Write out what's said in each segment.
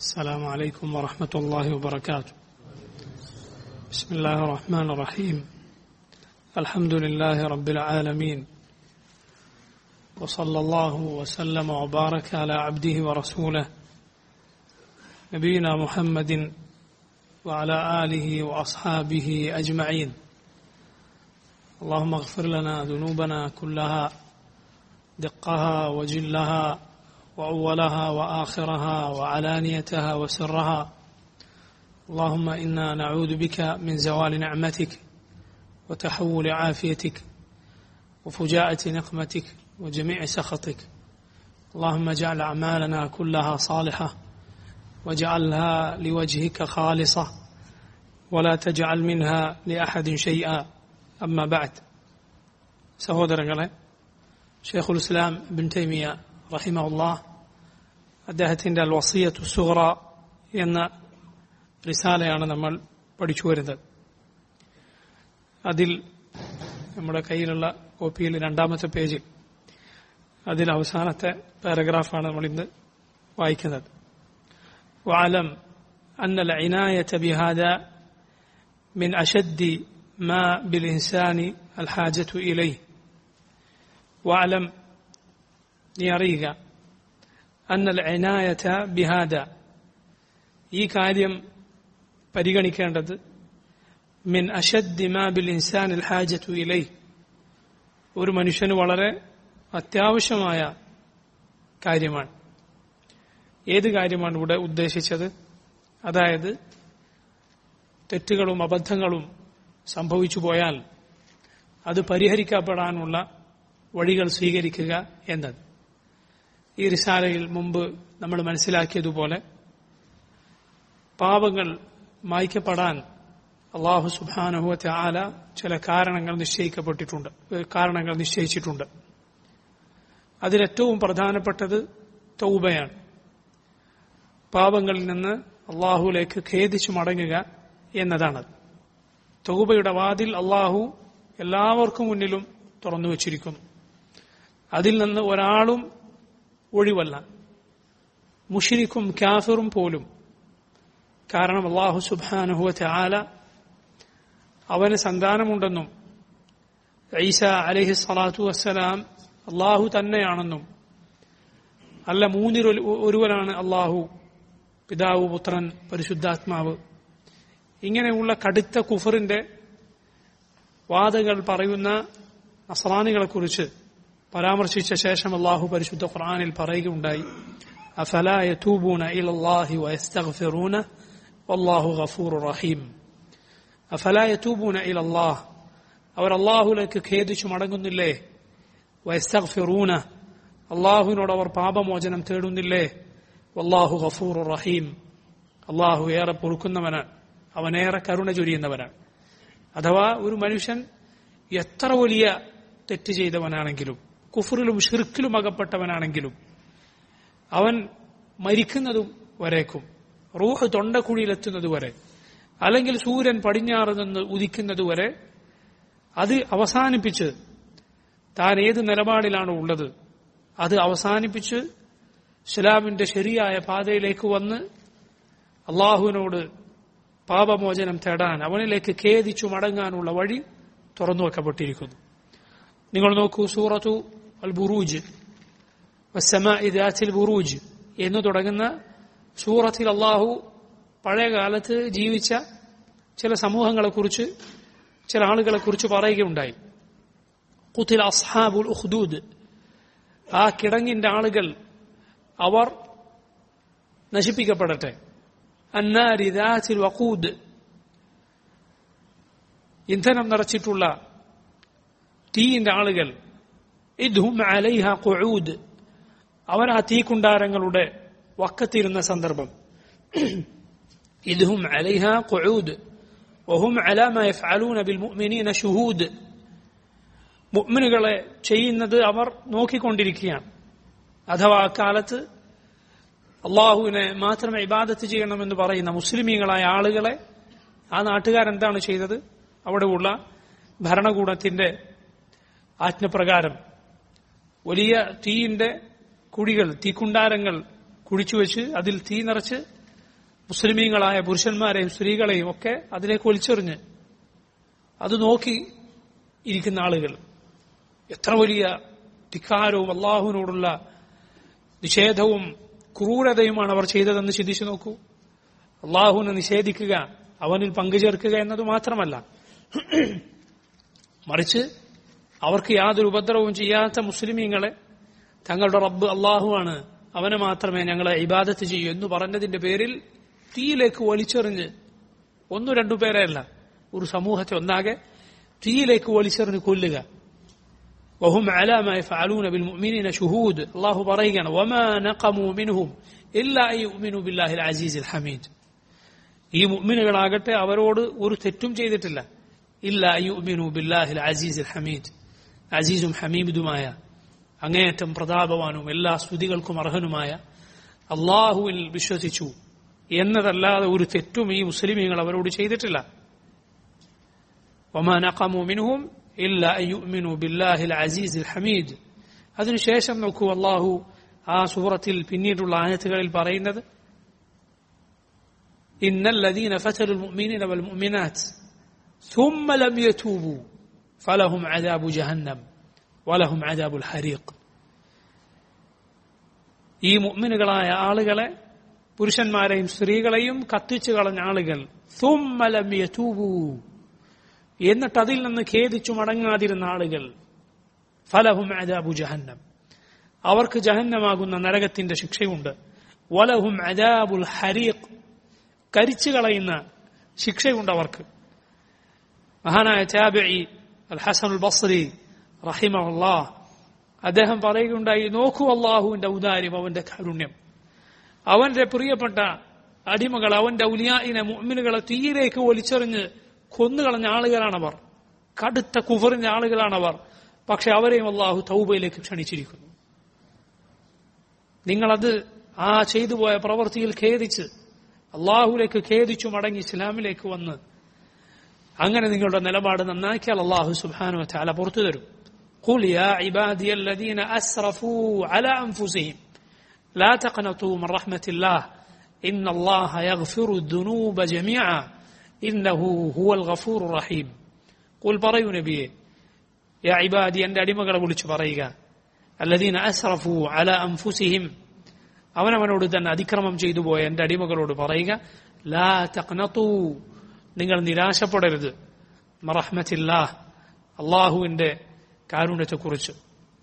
السلام عليكم ورحمة الله وبركاته بسم الله الرحمن الرحيم الحمد لله رب العالمين وصلى الله وسلم وبارك على عبده ورسوله نبينا محمد وعلى آله وأصحابه أجمعين اللهم اغفر لنا ذنوبنا كلها دقها وجلها وأولها وآخرها وعلانيتها وسرها اللهم إنا نعوذ بك من زوال نعمتك وتحول عافيتك وفجاءة نقمتك وجميع سخطك اللهم اجعل أعمالنا كلها صالحة واجعلها لوجهك خالصة ولا تجعل منها لأحد شيئا أما بعد സഹോദരങ്ങളെ ഷെയ്ഖുൽ ഇസ്ലാം ബിൻ തൈമിയ റഹിമഉല്ലാ അദ്ദേഹത്തിന്റെ അൽ വസിയത്തു സുഹറ എന്ന റിസാലയാണ് നമ്മൾ പഠിച്ചു വരുന്നത് അതിൽ നമ്മുടെ കയ്യിലുള്ള കോപ്പിയിൽ രണ്ടാമത്തെ പേജിൽ അതിൽ അവസാനത്തെ പാരഗ്രാഫാണ് നമ്മൾ ഇന്ന് വായിക്കുന്നത് وعلم أن العناية بهذا من أشد ما بالإنسان الحاجة إليه واعلم നീ അറിയുക അന്നൽ അനായത ബിഹാദ ഈ കാര്യം പരിഗണിക്കേണ്ടത് മിൻ അഷദ് മാ ബിൽ ഇൻസാൻ ഹാജത്തു ഇലൈ ഒരു മനുഷ്യന് വളരെ അത്യാവശ്യമായ കാര്യമാണ് ഏത് കാര്യമാണ് ഇവിടെ ഉദ്ദേശിച്ചത് അതായത് തെറ്റുകളും അബദ്ധങ്ങളും സംഭവിച്ചു പോയാൽ അത് പരിഹരിക്കപ്പെടാനുള്ള വഴികൾ സ്വീകരിക്കുക എന്നത് ഈ റിസാലയിൽ മുമ്പ് നമ്മൾ മനസ്സിലാക്കിയതുപോലെ പാപങ്ങൾ മായ്ക്കപ്പെടാൻ അള്ളാഹു സുബാനുഹുവത്തെ ആല ചില കാരണങ്ങൾ നിശ്ചയിക്കപ്പെട്ടിട്ടുണ്ട് കാരണങ്ങൾ നിശ്ചയിച്ചിട്ടുണ്ട് അതിലേറ്റവും പ്രധാനപ്പെട്ടത് തൗബയാണ് പാപങ്ങളിൽ നിന്ന് അള്ളാഹുലേക്ക് ഖേദിച്ചു മടങ്ങുക എന്നതാണ് തൗബയുടെ വാതിൽ അള്ളാഹു എല്ലാവർക്കും മുന്നിലും തുറന്നു വച്ചിരിക്കുന്നു അതിൽ നിന്ന് ഒരാളും ഒഴിവല്ല മുഷിരിക്കും കാഫിറും പോലും കാരണം അള്ളാഹു സുബാനുഹുവത്തെ ആല അവന് സന്താനമുണ്ടെന്നും ഈസ അലഹി സ്വലാത്തു വസ്സലാം അള്ളാഹു തന്നെയാണെന്നും അല്ല മൂന്നിൽ ഒരുവനാണ് അള്ളാഹു പിതാവ് പുത്രൻ പരിശുദ്ധാത്മാവ് ഇങ്ങനെയുള്ള കടുത്ത കുഫറിന്റെ വാദങ്ങൾ പറയുന്ന നസറാനികളെക്കുറിച്ച് പരാമർശിച്ച ശേഷം അള്ളാഹു പരിശുദ്ധ ഖുർആാനിൽ പറയുകയുണ്ടായി അഫലാ യതൂബൂന ഇലല്ലാഹി വയസ്തഗ്ഫിറൂന വല്ലാഹു ഗഫൂർ റഹീം അഫലാ യതൂബൂന ഇലല്ലാഹ് അവർ അള്ളാഹുലേക്ക് ഖേദിച്ചു മടങ്ങുന്നില്ലേ വയസ്തഗ്ഫിറൂന അള്ളാഹുവിനോട് അവർ പാപമോചനം തേടുന്നില്ലേ വല്ലാഹു ഗഫൂർ റഹീം അള്ളാഹു ഏറെ പൊറുക്കുന്നവനാണ് അവനേറെ കരുണ ചൊരിയുന്നവനാണ് അഥവാ ഒരു മനുഷ്യൻ എത്ര വലിയ തെറ്റ് ചെയ്തവനാണെങ്കിലും കുഫറിലും ഷിർക്കിലും അകപ്പെട്ടവനാണെങ്കിലും അവൻ മരിക്കുന്നതും വരേക്കും റൂഹ് തൊണ്ടക്കുഴിയിലെത്തുന്നതുവരെ അല്ലെങ്കിൽ സൂര്യൻ പടിഞ്ഞാറ് നിന്ന് ഉദിക്കുന്നതുവരെ അത് അവസാനിപ്പിച്ച് താൻ ഏത് നിലപാടിലാണ് ഉള്ളത് അത് അവസാനിപ്പിച്ച് ഇസ്ലാമിന്റെ ശരിയായ പാതയിലേക്ക് വന്ന് അള്ളാഹുവിനോട് പാപമോചനം തേടാൻ അവനിലേക്ക് ഖേദിച്ചു മടങ്ങാനുള്ള വഴി തുറന്നു വെക്കപ്പെട്ടിരിക്കുന്നു നിങ്ങൾ നോക്കൂ സൂറത്തു അൽ ബുറൂജ് ഇദാത്തിൽ ബുറൂജ് എന്ന് തുടങ്ങുന്ന സൂറത്തിൽ അള്ളാഹു പഴയ കാലത്ത് ജീവിച്ച ചില സമൂഹങ്ങളെക്കുറിച്ച് ചില ആളുകളെക്കുറിച്ച് പറയുകയുണ്ടായി കുത്തിൽ അസ്ഹാബുൽ ഉഖ്ദൂദ് ആ കിടങ്ങിന്റെ ആളുകൾ അവർ നശിപ്പിക്കപ്പെടട്ടെ അന്നാരി ദാത്തിൽ വഖൂദ് ഇന്ധനം നിറച്ചിട്ടുള്ള തീയിന്റെ ആളുകൾ ഇദ്ഹും അലൈഹ ഖുഊദ് അവർ ആ തീക്കുണ്ടാരങ്ങളുടെ വക്കത്തിരുന്ന സന്ദർഭം ഇദ്ഹും അലൈഹ ഖുഊദ് وهم على ما يفعلون بالمؤمنين شهود മുഅ്മിനുകളെ ചെയ്യുന്നത് അവർ നോക്കിക്കൊണ്ടിരിക്കുകയാണ് അഥവാ അക്കാലത്ത് അള്ളാഹുവിനെ മാത്രമേ ഇബാദത്ത് ചെയ്യണമെന്ന് പറയുന്ന മുസ്ലിമീങ്ങളായ ആളുകളെ ആ നാട്ടുകാരെന്താണ് ചെയ്തത് അവിടെയുള്ള ഭരണകൂടത്തിന്റെ ആജ്ഞപ്രകാരം വലിയ തീയിന്റെ കുഴികൾ തീക്കുണ്ടാരങ്ങൾ കുഴിച്ചുവെച്ച് അതിൽ തീ നിറച്ച് മുസ്ലിമീങ്ങളായ പുരുഷന്മാരെയും സ്ത്രീകളെയും ഒക്കെ അതിലേക്ക് ഒലിച്ചെറിഞ്ഞ് അത് നോക്കി ഇരിക്കുന്ന ആളുകൾ എത്ര വലിയ ധിക്കാരവും അള്ളാഹുവിനോടുള്ള നിഷേധവും ക്രൂരതയുമാണ് അവർ ചെയ്തതെന്ന് ചിന്തിച്ചു നോക്കൂ അള്ളാഹുവിനെ നിഷേധിക്കുക അവനിൽ പങ്കുചേർക്കുക എന്നത് മാത്രമല്ല മറിച്ച് അവർക്ക് യാതൊരു ഉപദ്രവവും ചെയ്യാത്ത മുസ്ലിമീങ്ങളെ തങ്ങളുടെ റബ്ബ് അള്ളാഹുവാണ് അവനെ മാത്രമേ ഞങ്ങളെ ഇബാദത്ത് ചെയ്യൂ എന്ന് പറഞ്ഞതിന്റെ പേരിൽ തീയിലേക്ക് വലിച്ചെറിഞ്ഞ് ഒന്നു രണ്ടു പേരെയല്ല ഒരു സമൂഹത്തെ ഒന്നാകെ തീയിലേക്ക് വലിച്ചെറിഞ്ഞ് കൊല്ലുക وهم على ما يفعلون بالمؤمنين شهود الله പറയുകയാണ് وما نقموا منهم إلا أن يؤمنوا بالله العزيز الحميد ഈ മുഅ്മിനുകളാകട്ടെ അവരോട് ഒരു തെറ്റും ചെയ്തിട്ടില്ല ഇല്ല യുഅ്മിനു ബില്ലാഹിൽ അസീസ് ഹമീദ് അസീസും ഹമീദുമായ അങ്ങേയറ്റം പ്രതാപവാനും എല്ലാ സ്തുതികൾക്കും അർഹനുമായ അള്ളാഹുവിൽ വിശ്വസിച്ചു എന്നതല്ലാതെ ഒരു തെറ്റും ഈ മുസ്ലിമീങ്ങൾ അവരോട് ചെയ്തിട്ടില്ല وما نقموا منهم إلا أن يؤمنوا بالله العزيز الحميد അതിനുശേഷം നോക്കൂ അള്ളാഹു ആ സൂറത്തിൽ പിന്നീടുള്ള ആയത്തുകളിൽ പറയുന്നത് إن الذين فتنوا المؤمنين والمؤمنات ثم لم يتوبوا فلهم عذاب جهنم ولهم عذاب الحريق ഈ മുഅ്മിനുകളായ ആളുകളെ പുരുഷന്മാരെയും സ്ത്രീകളെയും കത്തിച്ചു കളഞ്ഞ ആളുകൾ ثم لم يتوبوا എന്നിട്ട് അതിൽ നിന്ന് ഖേദിച്ചു മടങ്ങാതിരുന്ന ആളുകൾ ഫലഹും അജാബു ജഹന്നം അവർക്ക് ജഹന്നമാകുന്ന നരകത്തിന്റെ ശിക്ഷയുണ്ട് വലഹും അജാബുൽ ഹരീഖ് കരിച്ചു കളയുന്ന ശിക്ഷയുണ്ട് അവർക്ക് മഹാനായ ചാബി അൽ ഹസൻ ബസ്രി റഹിമഹുല്ലാ അദ്ദേഹം പറയുകയുണ്ടായി നോക്കൂ അള്ളാഹുവിന്റെ ഔദാര്യം അവന്റെ കാരുണ്യം അവന്റെ പ്രിയപ്പെട്ട അടിമകൾ അവന്റെ ഔലിയായിനെ മുഅ്മിനുകളെ തീയിലേക്ക് ഒലിച്ചെറിഞ്ഞ് കൊന്നുകളഞ്ഞ ആളുകളാണവർ കടുത്ത കുഫറിന്റെ ആളുകളാണവർ പക്ഷെ അവരെയും അള്ളാഹു തൗബയിലേക്ക് ക്ഷണിച്ചിരിക്കുന്നു നിങ്ങളത് ആ ചെയ്തു പോയ പ്രവൃത്തിയിൽ ഖേദിച്ച് അള്ളാഹുലേക്ക് ഖേദിച്ചു മടങ്ങി ഇസ്ലാമിലേക്ക് വന്ന് അങ്ങനെ നിങ്ങളുടെ നിലപാട് നന്നാക്കിയാൽ അള്ളാഹു സുബാനു ചാല പുറത്തു തരും قل يا عبادي الذين أسرفوا على أنفسهم لا تقنطوا من رحمة الله إن الله يغفر الذنوب جميعا إنه هو الغفور الرحيم قل പറയൂ നബിയെ يا عبادي എൻ്റെ അടിമകളെ വിളിച്ചു പറയുക الذين أسرفوا على أنفسهم അവനവനോട് തന്നെ അതിക്രമം ചെയ്തു പോയ എന്റെ അടിമകളോട് പറയുക ലാ തഖ്നതു നിങ്ങൾ നിരാശപ്പെടരുത് മറഹ്മത്തില്ലാ അള്ളാഹുവിന്റെ കാരുണ്യത്തെക്കുറിച്ച്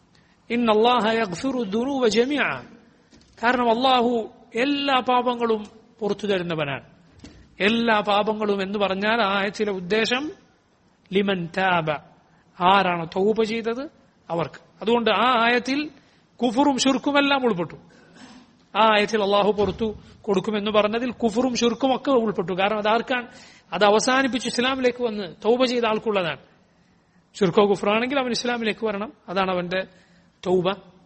ജമിയ കാരണം അള്ളാഹു എല്ലാ പാപങ്ങളും പുറത്തു തരുന്നവനാണ് എല്ലാ പാപങ്ങളും എന്ന് പറഞ്ഞാൽ ആ ആയത്തിലെ ഉദ്ദേശം ലിമൻ താബ ആരാണ് തൗപ ചെയ്തത് അവർക്ക് അതുകൊണ്ട് ആ ആയത്തിൽ കുഫറും ഷുർക്കുമെല്ലാം ഉൾപ്പെട്ടു ആ ആയത്തിൽ അള്ളാഹു പുറത്തു കൊടുക്കുമെന്ന് പറഞ്ഞതിൽ കുഫറും ഷുർക്കും ഒക്കെ ഉൾപ്പെട്ടു കാരണം അതാർക്കാണ് അത് അവസാനിപ്പിച്ച് ഇസ്ലാമിലേക്ക് വന്ന് തൗബ ചെയ്ത ആൾക്കുള്ളതാണ് ഷുർക്കോ കുഫറാണെങ്കിൽ അവൻ ഇസ്ലാമിലേക്ക് വരണം അതാണ് അവന്റെ തൗബ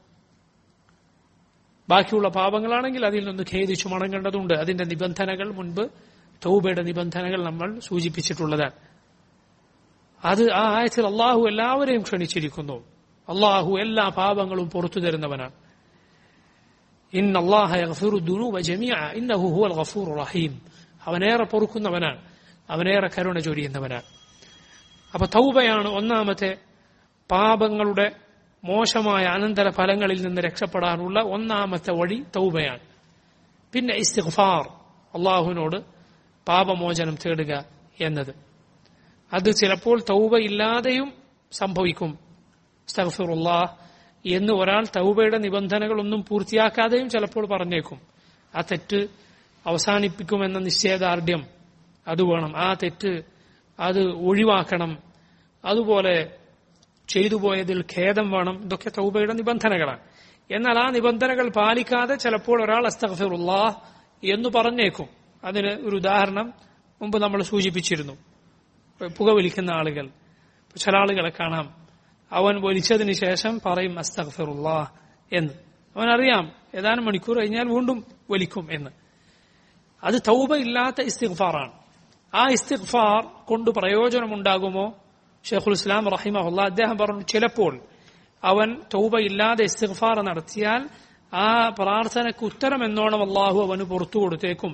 ബാക്കിയുള്ള പാപങ്ങളാണെങ്കിൽ അതിൽ നിന്ന് ഖേദിച്ചു മടങ്ങേണ്ടതുണ്ട് അതിന്റെ നിബന്ധനകൾ മുൻപ് തൗബയുടെ നിബന്ധനകൾ നമ്മൾ സൂചിപ്പിച്ചിട്ടുള്ളതാണ് അത് ആ ആയത്തിൽ അള്ളാഹു എല്ലാവരെയും ക്ഷണിച്ചിരിക്കുന്നു അള്ളാഹു എല്ലാ പാപങ്ങളും പുറത്തു തരുന്നവനാണ് ഇൻ ഇന്നഹു ഹുവൽ ഗഫൂർ റഹീം അവനേറെ പൊറുക്കുന്നവനാണ് അവനേറെ കരുണ ചൊരിയുന്നവനാണ് അപ്പൊ തൗബയാണ് ഒന്നാമത്തെ പാപങ്ങളുടെ മോശമായ അനന്തര ഫലങ്ങളിൽ നിന്ന് രക്ഷപ്പെടാനുള്ള ഒന്നാമത്തെ വഴി തൗബയാണ് പിന്നെ ഇസ്തിഗ്ഫാർ അള്ളാഹുവിനോട് പാപമോചനം തേടുക എന്നത് അത് ചിലപ്പോൾ തൗബ ഇല്ലാതെയും സംഭവിക്കും സ്തഗ്ഫിറുല്ലാഹ് എന്ന് ഒരാൾ തൗബയുടെ നിബന്ധനകളൊന്നും പൂർത്തിയാക്കാതെയും ചിലപ്പോൾ പറഞ്ഞേക്കും ആ തെറ്റ് അവസാനിപ്പിക്കുമെന്ന നിശ്ചയദാർഢ്യം അത് വേണം ആ തെറ്റ് അത് ഒഴിവാക്കണം അതുപോലെ ചെയ്തു പോയതിൽ ഖേദം വേണം ഇതൊക്കെ തൗബയുടെ നിബന്ധനകളാണ് എന്നാൽ ആ നിബന്ധനകൾ പാലിക്കാതെ ചിലപ്പോൾ ഒരാൾ അസ്തഗ്ഫിറുല്ലാഹ് എന്ന് പറഞ്ഞേക്കും അതിന് ഒരു ഉദാഹരണം മുമ്പ് നമ്മൾ സൂചിപ്പിച്ചിരുന്നു പുകവലിക്കുന്ന ആളുകൾ ചില ആളുകളെ കാണാം അവൻ വലിച്ചതിന് ശേഷം പറയും അസ്തഗ്ഫിറുല്ലാ എന്ന് അവനറിയാം ഏതാനും മണിക്കൂർ കഴിഞ്ഞാൽ വീണ്ടും വലിക്കും എന്ന് അത് തൗബ ഇല്ലാത്ത ഇസ്തിഗ്ഫാറാണ് ആ ഇസ്തിഗ്ഫാർ കൊണ്ട് പ്രയോജനമുണ്ടാകുമോ ഷെയ്ഖുൽ ഇസ്ലാം റഹിമഹുല്ല അദ്ദേഹം പറഞ്ഞു ചിലപ്പോൾ അവൻ തൗബ ഇല്ലാതെ ഇസ്തിഗ്ഫാർ നടത്തിയാൽ ആ പ്രാർത്ഥനയ്ക്ക് ഉത്തരം എന്നോണം അള്ളാഹു അവന് പുറത്തു കൊടുത്തേക്കും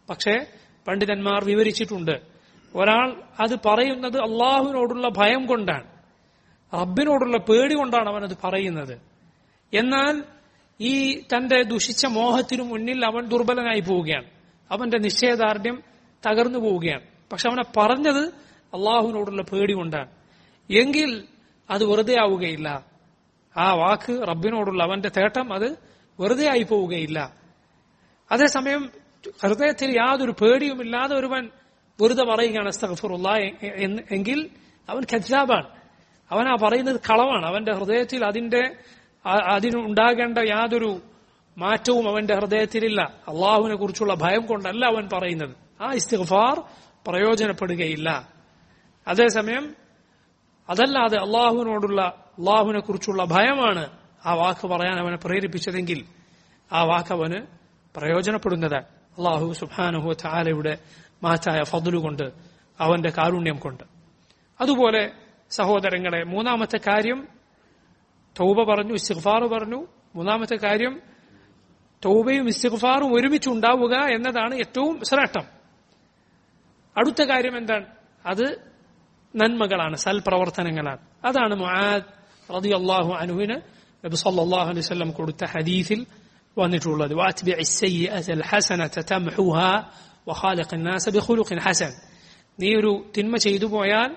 പക്ഷേ പണ്ഡിതന്മാർ വിവരിച്ചിട്ടുണ്ട് ഒരാൾ അത് പറയുന്നത് അള്ളാഹുവിനോടുള്ള ഭയം കൊണ്ടാണ് റബ്ബിനോടുള്ള പേടി കൊണ്ടാണ് അവനത് പറയുന്നത് എന്നാൽ ഈ തന്റെ ദുഷിച്ച മോഹത്തിനു മുന്നിൽ അവൻ ദുർബലനായി പോവുകയാണ് അവന്റെ നിശ്ചയദാർഢ്യം തകർന്നു പോവുകയാണ് പക്ഷെ അവനെ പറഞ്ഞത് അള്ളാഹുവിനോടുള്ള പേടി കൊണ്ടാണ് എങ്കിൽ അത് വെറുതെ ആവുകയില്ല ആ വാക്ക് റബ്ബിനോടുള്ള അവന്റെ തേട്ടം അത് വെറുതെ ആയി പോവുകയില്ല അതേസമയം ഹൃദയത്തിൽ യാതൊരു പേടിയുമില്ലാതെ ഒരുവൻ വെറുതെ പറയുകയാണ് അസ്തഗ്ഫിറുല്ലാ എന്ന് എങ്കിൽ അവൻ ഖജാബാണ് അവൻ ആ പറയുന്നത് കളവാണ് അവന്റെ ഹൃദയത്തിൽ അതിന്റെ ആ- അതിനുണ്ടാകേണ്ട യാതൊരു മാറ്റവും അവന്റെ ഹൃദയത്തിലില്ല അള്ളാഹുവിനെ കുറിച്ചുള്ള ഭയം കൊണ്ടല്ല അവൻ പറയുന്നത് ആ ഇസ്തിഗ്ഫാർ പ്രയോജനപ്പെടുകയില്ല അതേസമയം അതല്ലാതെ അള്ളാഹുവിനോടുള്ള അള്ളാഹുവിനെ കുറിച്ചുള്ള ഭയമാണ് ആ വാക്ക് പറയാൻ അവനെ പ്രേരിപ്പിച്ചതെങ്കിൽ ആ വാക്ക് അവന് പ്രയോജനപ്പെടുന്നതാണ് അള്ളാഹു സുബാനുഹു താലയുടെ മാറ്റായ ഫضലു കൊണ്ട് അവന്റെ കാരുണ്യം കൊണ്ട് അതുപോലെ സഹോദരങ്ങളെ മൂന്നാമത്തെ കാര്യം തൗബ പറഞ്ഞു ഇസ്തിഗ്ഫാർ പറഞ്ഞു മൂന്നാമത്തെ കാര്യം തൗബയും ഇസ്തിഗ്ഫാറും ഒരുമിച്ച് ഉണ്ടാവുക എന്നതാണ് ഏറ്റവും ശ്രേഷ്ഠം അടുത്ത കാര്യം എന്താണ് അത് നന്മകളാണ് സൽപ്രവർത്തനങ്ങളാണ് അതാണ് മുആദ് റളിയല്ലാഹു അൻഹുവിന് നബി സല്ലല്ലാഹു അലൈഹി വസല്ലം കൊടുത്ത ഹദീസിൽ വന്നിട്ടുള്ളത് വാത്ബിഇ السيئة الحسنة تمحوها وخالق الناس بخلق حسن നീ ഒരു തിന്മ ചെയ്തു പോയാൽ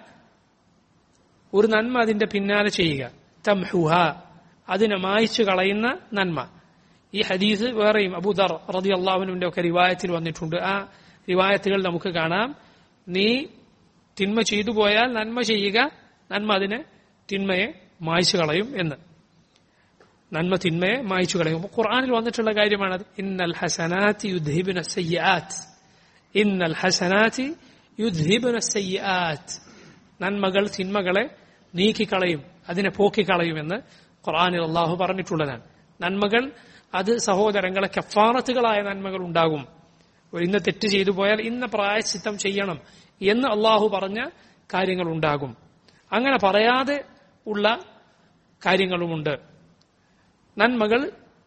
ഒരു നന്മ അതിന്റെ പിന്നാലെ ചെയ്യുക തംഹുഹ അതിനെ മായ്ച്ചു കളയുന്ന നന്മ ഈ ഹദീസ് വേറെയും അബൂദർ റതി അള്ളാഹുവിന്റെ ഒക്കെ റിവായത്തിൽ വന്നിട്ടുണ്ട് ആ റിവായത്തുകൾ നമുക്ക് കാണാം നീ തിന്മ ചെയ്തു പോയാൽ നന്മ ചെയ്യുക നന്മ അതിനെ തിന്മയെ മായ്ച്ചു കളയും എന്ന് നന്മ തിന്മയെ മായ്ച്ചു കളയും അപ്പൊ ഖുർആനിൽ വന്നിട്ടുള്ള കാര്യമാണത് ഇന്നൽ ഹസനാത്തി യുദ്ധിബിന സയ്യാത്ത് ഇന്നൽ ഹസനാത്തി യുദ്ധിബിന സയ്യാത്ത് നന്മകൾ തിന്മകളെ നീക്കിക്കളയും അതിനെ പോക്കിക്കളയുമെന്ന് ഖുർആനിൽ അള്ളാഹു പറഞ്ഞിട്ടുള്ളതാണ് നന്മകൾ അത് സഹോദരങ്ങളെ കഫാറത്തുകളായ നന്മകൾ ഉണ്ടാകും ഒരു ഇന്ന് തെറ്റ് ചെയ്തു പോയാൽ ഇന്ന പ്രായശ്ചിത്തം ചെയ്യണം എന്ന് അള്ളാഹു പറഞ്ഞ കാര്യങ്ങൾ ഉണ്ടാകും അങ്ങനെ പറയാതെ ഉള്ള കാര്യങ്ങളുമുണ്ട് നന്മകൾ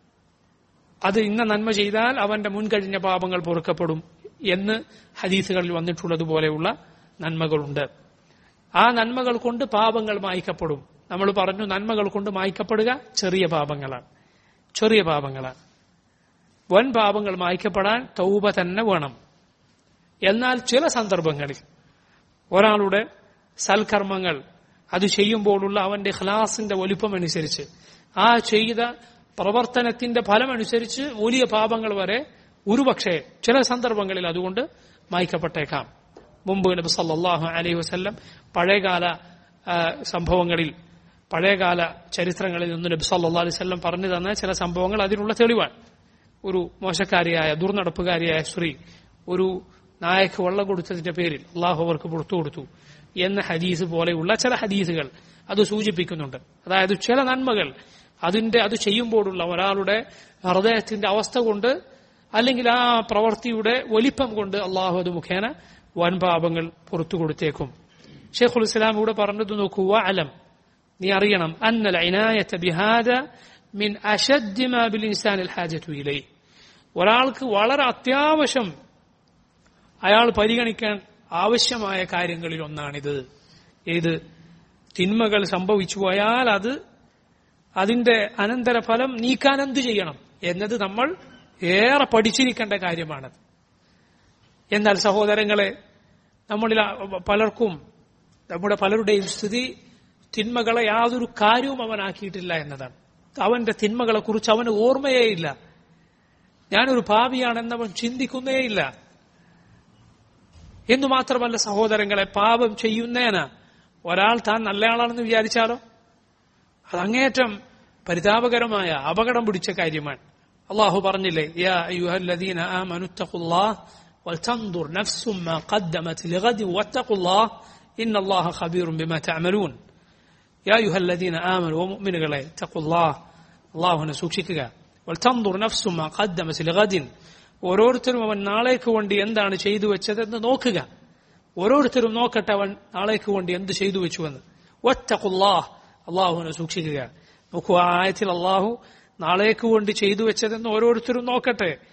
അത് ഇന്ന നന്മ ചെയ്താൽ അവന്റെ മുൻകഴിഞ്ഞ പാപങ്ങൾ പൊറുക്കപ്പെടും എന്ന് ഹദീസുകളിൽ വന്നിട്ടുള്ളതുപോലെയുള്ള നന്മകളുണ്ട് ആ നന്മകൾ കൊണ്ട് പാപങ്ങൾ മായ്ക്കപ്പെടും നമ്മൾ പറഞ്ഞു നന്മകൾ കൊണ്ട് മായ്ക്കപ്പെടുക ചെറിയ പാപങ്ങളാണ് ചെറിയ പാപങ്ങളാണ് വൻ പാപങ്ങൾ മായ്ക്കപ്പെടാൻ തൗബ തന്നെ വേണം എന്നാൽ ചില സന്ദർഭങ്ങളിൽ ഒരാളുടെ സൽക്കർമ്മങ്ങൾ അത് ചെയ്യുമ്പോഴുള്ള അവന്റെ ഖലാസിന്റെ വലിപ്പമനുസരിച്ച് ആ ചെയ്ത പ്രവർത്തനത്തിന്റെ ഫലമനുസരിച്ച് വലിയ പാപങ്ങൾ വരെ ഒരുപക്ഷെ ചില സന്ദർഭങ്ങളിൽ അതുകൊണ്ട് മായ്ക്കപ്പെട്ടേക്കാം മുമ്പ് നബി സല്ലല്ലാഹു അലൈഹി വസല്ലം പഴയകാല ആ, സംഭവങ്ങളിൽ പഴയകാല ചരിത്രങ്ങളിൽ നിന്ന് നബി സല്ലല്ലാഹു അലൈഹി വസല്ലം പറഞ്ഞു തന്ന ചില സംഭവങ്ങൾ അതിനുള്ള തെളിവാണ് ഒരു മോശക്കാരിയായ ദുർനടപ്പുകാരിയായ സ്ത്രീ ഒരു നായക്ക് വെള്ളം കൊടുത്തതിന്റെ പേരിൽ അള്ളാഹു അവർക്ക് പുറത്തു കൊടുത്തു എന്ന ഹദീസ് പോലെയുള്ള ചില ഹദീസുകൾ അത് സൂചിപ്പിക്കുന്നുണ്ട് അതായത് ചില നന്മകൾ അതിന്റെ അത് ചെയ്യുമ്പോഴുള്ള ഒരാളുടെ ഹൃദയത്തിന്റെ അവസ്ഥ കൊണ്ട് അല്ലെങ്കിൽ ആ പ്രവൃത്തിയുടെ വലിപ്പം കൊണ്ട് അള്ളാഹു അത് മുഖേന വൻ പാപങ്ങൾ പുറത്തു കൊടുത്തേക്കും ഷെയ്ഖുൽ ഇസ്ലാം ഇവിടെ പറഞ്ഞത് നോക്കൂ അലം നീ അറിയണം അന്നൽ ഇനായത്തെ ബിഹാദ മിൻ അഷദ് മാ ബിൽ ഇൻസാനിൽ ഹാജത്തു ഇലൈ ഒരാൾക്ക് വളരെ അത്യാവശ്യം അയാൾ പരിഗണിക്കാൻ ആവശ്യമായ കാര്യങ്ങളിൽ ഒന്നാണിത് ഏത് തിന്മകൾ സംഭവിച്ചു പോയാൽ അത് അതിന്റെ അനന്തരഫലം നീക്കാൻ എന്ത് ചെയ്യണം എന്നത് നമ്മൾ ഏറെ പഠിച്ചിരിക്കേണ്ട കാര്യമാണത് എന്നാൽ സഹോദരങ്ങളെ നമ്മളിൽ പലർക്കും നമ്മുടെ പലരുടെയും സ്ഥിതി തിന്മകളെ യാതൊരു കാര്യവും അവനാക്കിയിട്ടില്ല എന്നതാണ് അവന്റെ തിന്മകളെ കുറിച്ച് അവന് ഓർമ്മയേ ഇല്ല ഞാനൊരു പാപിയാണെന്നവൻ ചിന്തിക്കുന്നേയില്ല എന്നു മാത്രമല്ല സഹോദരങ്ങളെ പാപം ചെയ്യുന്നേന് ഒരാൾ താൻ നല്ലയാളാണെന്ന് വിചാരിച്ചാലോ അത് അങ്ങേറ്റം പരിതാപകരമായ അപകടം പിടിച്ച കാര്യമാണ് അള്ളാഹു പറഞ്ഞില്ലേ യാ അയ്യുഹല്ലദീന ആമനു ഇത്തഖുല്ലാഹ് വൽതൻദുർ നഫ്സും മാ ഖദ്ദമത് ലിഗദി വത്തഖുല്ലാഹ് ഇന്നല്ലാഹ ഖബീറും ബിമാ തഅമലൂൻ യാ അയ്യുഹല്ലദീന ആമനു വമുഅ്മിനുകളെ ഇത്തഖുല്ലാഹ് അള്ളാഹുവിനെ സൂക്ഷിക്കുക വൽതൻദുർ നഫ്സും മാ ഖദ്ദമത് ലിഗദിൻ ഓരോരുത്തരും അവൻ നാളേക്ക് വേണ്ടി എന്താണ് ചെയ്തു വെച്ചതെന്ന് നോക്കുക ഓരോരുത്തരും നോക്കട്ടെ അവൻ നാളേക്ക് വേണ്ടി എന്ത് ചെയ്തു വെച്ചുവെന്ന് ഒറ്റക്കുല്ലാഹ് അള്ളാഹുവിനെ സൂക്ഷിക്കുക നോക്കൂ ആ ആയത്തിൽ അള്ളാഹു നാളേക്ക് വേണ്ടി ചെയ്തു വെച്ചതെന്ന് ഓരോരുത്തരും നോക്കട്ടെ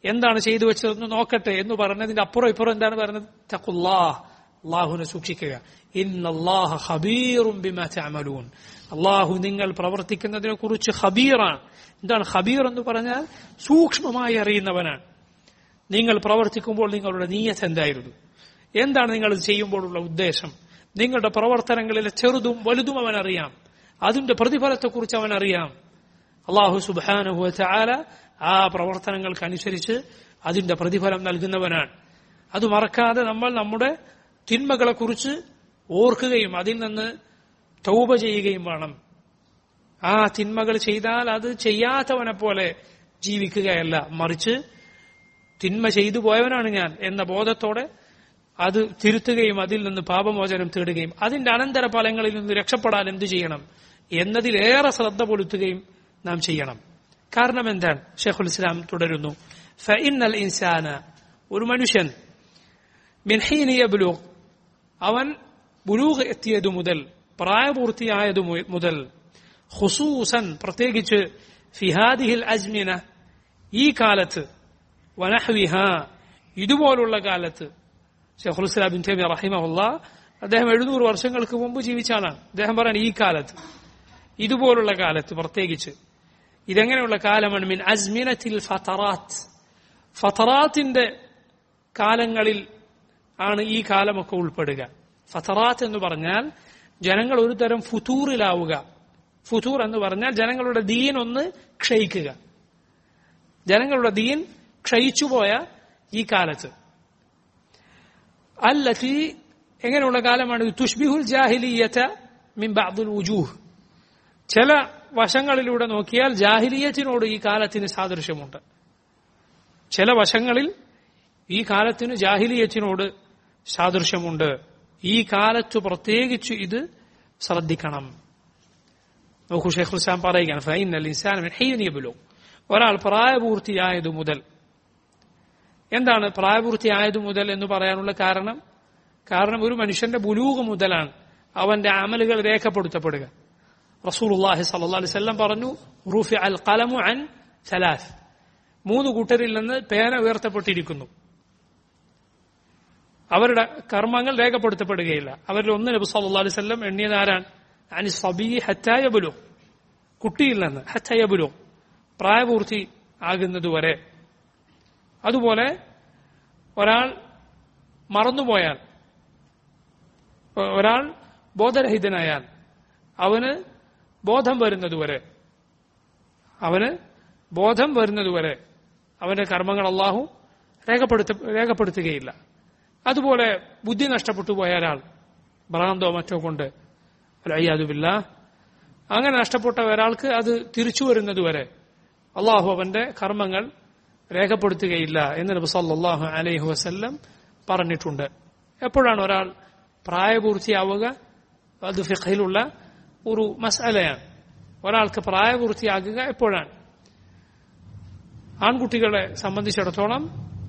എന്താണ് ചെയ്തു വെച്ചതെന്ന് നോക്കട്ടെ എന്ന് പറഞ്ഞതിന്റെ അപ്പുറം ഇപ്പുറം എന്താണ് പറയുന്നത് തഖുല്ലാ അള്ളാഹുവിനെ സൂക്ഷിക്കുക ഇന്നല്ലാഹ ഖബീറും ബിമാ തഅമലൂൻ അള്ളാഹു നിങ്ങൾ പ്രവർത്തിക്കുന്നതിനെ കുറിച്ച് ഖബീറാണ് എന്താണ് ഖബീർ എന്ന് പറഞ്ഞാൽ സൂക്ഷ്മമായി അറിയുന്നവനാണ് നിങ്ങൾ പ്രവർത്തിക്കുമ്പോൾ നിങ്ങളുടെ നീയത്ത് എന്തായിരുന്നു എന്താണ് നിങ്ങൾ ഇത് ചെയ്യുമ്പോഴുള്ള ഉദ്ദേശം നിങ്ങളുടെ പ്രവർത്തനങ്ങളിലെ ചെറുതും വലുതും അവൻ അറിയാം അതിന്റെ പ്രതിഫലത്തെക്കുറിച്ച് അവൻ അറിയാം അള്ളാഹു സുബാനുഹു ചാല ആ പ്രവർത്തനങ്ങൾക്കനുസരിച്ച് അതിന്റെ പ്രതിഫലം നൽകുന്നവനാണ് അത് മറക്കാതെ നമ്മൾ നമ്മുടെ തിന്മകളെക്കുറിച്ച് ഓർക്കുകയും അതിൽ നിന്ന് തൗബ ചെയ്യുകയും വേണം ആ തിന്മകൾ ചെയ്താൽ അത് ചെയ്യാത്തവനെ പോലെ ജീവിക്കുകയല്ല മറിച്ച് തിന്മ ചെയ്തു പോയവനാണ് ഞാൻ എന്ന ബോധത്തോടെ അത് തിരുത്തുകയും അതിൽ നിന്ന് പാപമോചനം തേടുകയും അതിന്റെ അനന്തര ഫലങ്ങളിൽ നിന്ന് രക്ഷപ്പെടാൻ എന്തു ചെയ്യണം എന്നതിലേറെ ശ്രദ്ധ പൊലുത്തുകയും നാം ചെയ്യണം കാരണം എന്താണ് ഷെയ്ഖുൽ ഇസ്ലാം തുടരുന്നു ഫഇന്നൽ ഇൻസാന ഒരു മനുഷ്യൻ മിൻഹീനിയ ബുലൂഗ് അവൻ ബുലൂഗ് എത്തിയതു മുതൽ പ്രായപൂർത്തിയായതു മുതൽ ഖുസൂസൻ പ്രത്യേകിച്ച് ഫിഹാദിഹിൽ അജ്മിന ഈ കാലത്ത് വനഹ്വിഹ ഇതുപോലുള്ള കാലത്ത് ഷെയ്ഖുൽ ഇസ്ലാം ബിൻ തൈമിയ റഹിമഹുല്ല അദ്ദേഹം എഴുന്നൂറ് വർഷങ്ങൾക്ക് മുമ്പ് ജീവിച്ച ആളാണ് അദ്ദേഹം പറയാൻ ഈ കാലത്ത് ഇതുപോലുള്ള കാലത്ത് പ്രത്യേകിച്ച് ഇതെങ്ങനെയുള്ള കാലമാണ് മിൻ അസ്മിനത്തിൽ ഫതറാത്ത് ഫതറാത്തിന്റെ കാലങ്ങളിൽ ആണ് ഈ കാലമൊക്കെ ഉൾപ്പെടുക ഫതറാത്ത് എന്ന് പറഞ്ഞാൽ ജനങ്ങൾ ഒരു തരം ഫുതൂറിലാവുക ഫുതൂർ എന്ന് പറഞ്ഞാൽ ജനങ്ങളുടെ ദീൻ ഒന്ന് ക്ഷയിക്കുക ജനങ്ങളുടെ ദീൻ ക്ഷയിച്ചുപോയ ഈ കാലത്ത് അല്ലത്തി എങ്ങനെയുള്ള കാലമാണ് തുഷ്ബിഹുൽ ജാഹിലിയത്ത മിൻ ബഅദുൽ വുജൂഹ് ചില വശങ്ങളിലൂടെ നോക്കിയാൽ ജാഹിലിയത്തിനോട് ഈ കാലത്തിന് സാദൃശ്യമുണ്ട് ചില വശങ്ങളിൽ ഈ കാലത്തിന് ജാഹിലിയത്തിനോട് സാദൃശ്യമുണ്ട് ഈ കാലത്ത് പ്രത്യേകിച്ച് ഇത് ശ്രദ്ധിക്കണം നോക്കൂ ഷെയ്ഖുൽ ഇസ്ലാം പറയുകയാണ് ഫൈനൽ ഇൻസാൻ ഹീനിയബുലോ ഒരാൾ പ്രായപൂർത്തിയായതു മുതൽ എന്താണ് പ്രായപൂർത്തിയായതു മുതൽ എന്ന് പറയാനുള്ള കാരണം കാരണം ഒരു മനുഷ്യന്റെ ബുലൂഗ് മുതലാണ് അവന്റെ അമലുകൾ രേഖപ്പെടുത്തപ്പെടുക റസൂലുള്ളാഹി സല്ലല്ലാഹു അലൈഹി വസല്ലം പറഞ്ഞു റൂഫി അൽ ഖലമു അൻ സലാസ് മൂന്ന് കൂട്ടരിൽ നിന്ന് പേന ഉയർത്തപ്പെട്ടിരിക്കുന്നു അവരുടെ കർമ്മങ്ങൾ രേഖപ്പെടുത്തപ്പെടുകയില്ല അവരിൽ ഒന്ന് നബി സല്ലല്ലാഹു അലൈഹി വസല്ലം എണ്ണിയത് ആരാണ് അനി സബി ഹറ്റായബുലു കുട്ടിയിൽ നിന്ന് ഹറ്റായബുലു പ്രായപൂർത്തി ആകുന്നതുവരെ അതുപോലെ ഒരാൾ മറന്നുപോയാൽ ഒരാൾ ബോധരഹിതനായാൽ അവന് ബോധം വരുന്നതുവരെ അവന് ബോധം വരുന്നതുവരെ അവന്റെ കർമ്മങ്ങൾ അള്ളാഹു രേഖപ്പെടുത്ത രേഖപ്പെടുത്തുകയില്ല അതുപോലെ ബുദ്ധി നഷ്ടപ്പെട്ടു പോയ ഒരാൾ ഭ്രാന്തോ മറ്റോ കൊണ്ട് അയ്യാതുമില്ല അങ്ങനെ നഷ്ടപ്പെട്ട ഒരാൾക്ക് അത് തിരിച്ചു വരുന്നതുവരെ അള്ളാഹു അവന്റെ കർമ്മങ്ങൾ രേഖപ്പെടുത്തുകയില്ല എന്ന് നബി സല്ലല്ലാഹു അലൈഹി വസല്ലം പറഞ്ഞിട്ടുണ്ട് എപ്പോഴാണ് ഒരാൾ പ്രായപൂർത്തിയാവുക അത് ഫിഖഹിലുള്ള ഒരു മസലയാണ് ഒരാൾക്ക് പ്രായപൂർത്തിയാകുക എപ്പോഴാണ് ആൺകുട്ടികളെ സംബന്ധിച്ചിടത്തോളം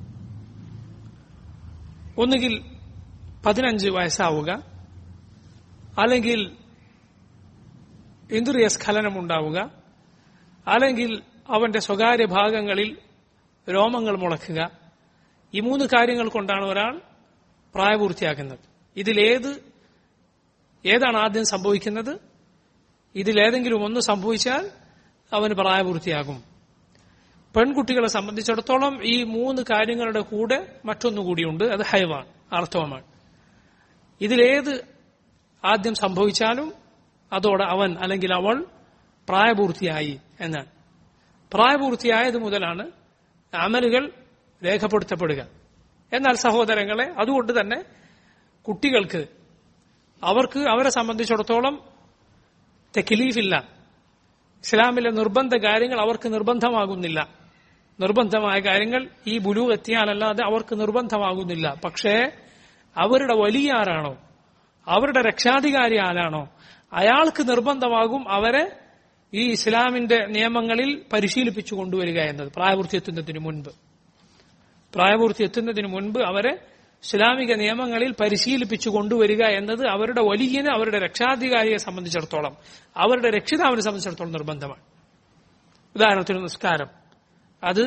ഒന്നുകിൽ പതിനഞ്ച് വയസ്സാവുക അല്ലെങ്കിൽ ഇന്ദ്രിയ സ്ഖലനം ഉണ്ടാവുക അല്ലെങ്കിൽ അവന്റെ സ്വകാര്യ ഭാഗങ്ങളിൽ രോമങ്ങൾ മുളക്കുക ഈ മൂന്ന് കാര്യങ്ങൾ കൊണ്ടാണ് ഒരാൾ പ്രായപൂർത്തിയാക്കുന്നത് ഇതിലേത് ഏതാണ് ആദ്യം സംഭവിക്കുന്നത് ഇതിലേതെങ്കിലും ഒന്ന് സംഭവിച്ചാൽ അവന് പ്രായപൂർത്തിയാകും പെൺകുട്ടികളെ സംബന്ധിച്ചിടത്തോളം ഈ മൂന്ന് കാര്യങ്ങളുടെ കൂടെ മറ്റൊന്നുകൂടിയുണ്ട് അത് ഹൈവാണ് ആർത്തവമാണ് ഇതിലേത് ആദ്യം സംഭവിച്ചാലും അതോടെ അവൻ അല്ലെങ്കിൽ അവൾ പ്രായപൂർത്തിയായി എന്നാണ് പ്രായപൂർത്തിയായത് മുതലാണ് അമലുകൾ രേഖപ്പെടുത്തപ്പെടുക എന്നാൽ സഹോദരങ്ങളെ അതുകൊണ്ട് തന്നെ കുട്ടികൾക്ക് അവർക്ക് അവരെ സംബന്ധിച്ചിടത്തോളം തെക്കിലീഫില്ല ഇസ്ലാമിലെ നിർബന്ധ കാര്യങ്ങൾ അവർക്ക് നിർബന്ധമാകുന്നില്ല നിർബന്ധമായ കാര്യങ്ങൾ ഈ ബുലു എത്തിയാലല്ലാതെ അവർക്ക് നിർബന്ധമാകുന്നില്ല പക്ഷേ അവരുടെ വലിയ ആരാണോ അവരുടെ രക്ഷാധികാരി ആരാണോ അയാൾക്ക് നിർബന്ധമാകും അവരെ ഈ ഇസ്ലാമിന്റെ നിയമങ്ങളിൽ പരിശീലിപ്പിച്ചു കൊണ്ടുവരിക എന്നത് പ്രായപൂർത്തി എത്തുന്നതിന് മുൻപ് പ്രായപൂർത്തി എത്തുന്നതിന് മുൻപ് അവരെ ഇസ്ലാമിക നിയമങ്ങളിൽ പരിശീലിപ്പിച്ചു കൊണ്ടുവരിക എന്നത് അവരുടെ വലിയന് അവരുടെ രക്ഷാധികാരിയെ സംബന്ധിച്ചിടത്തോളം അവരുടെ രക്ഷിതാവിനെ സംബന്ധിച്ചിടത്തോളം നിർബന്ധമാണ് ഉദാഹരണത്തിന് നിസ്കാരം അത്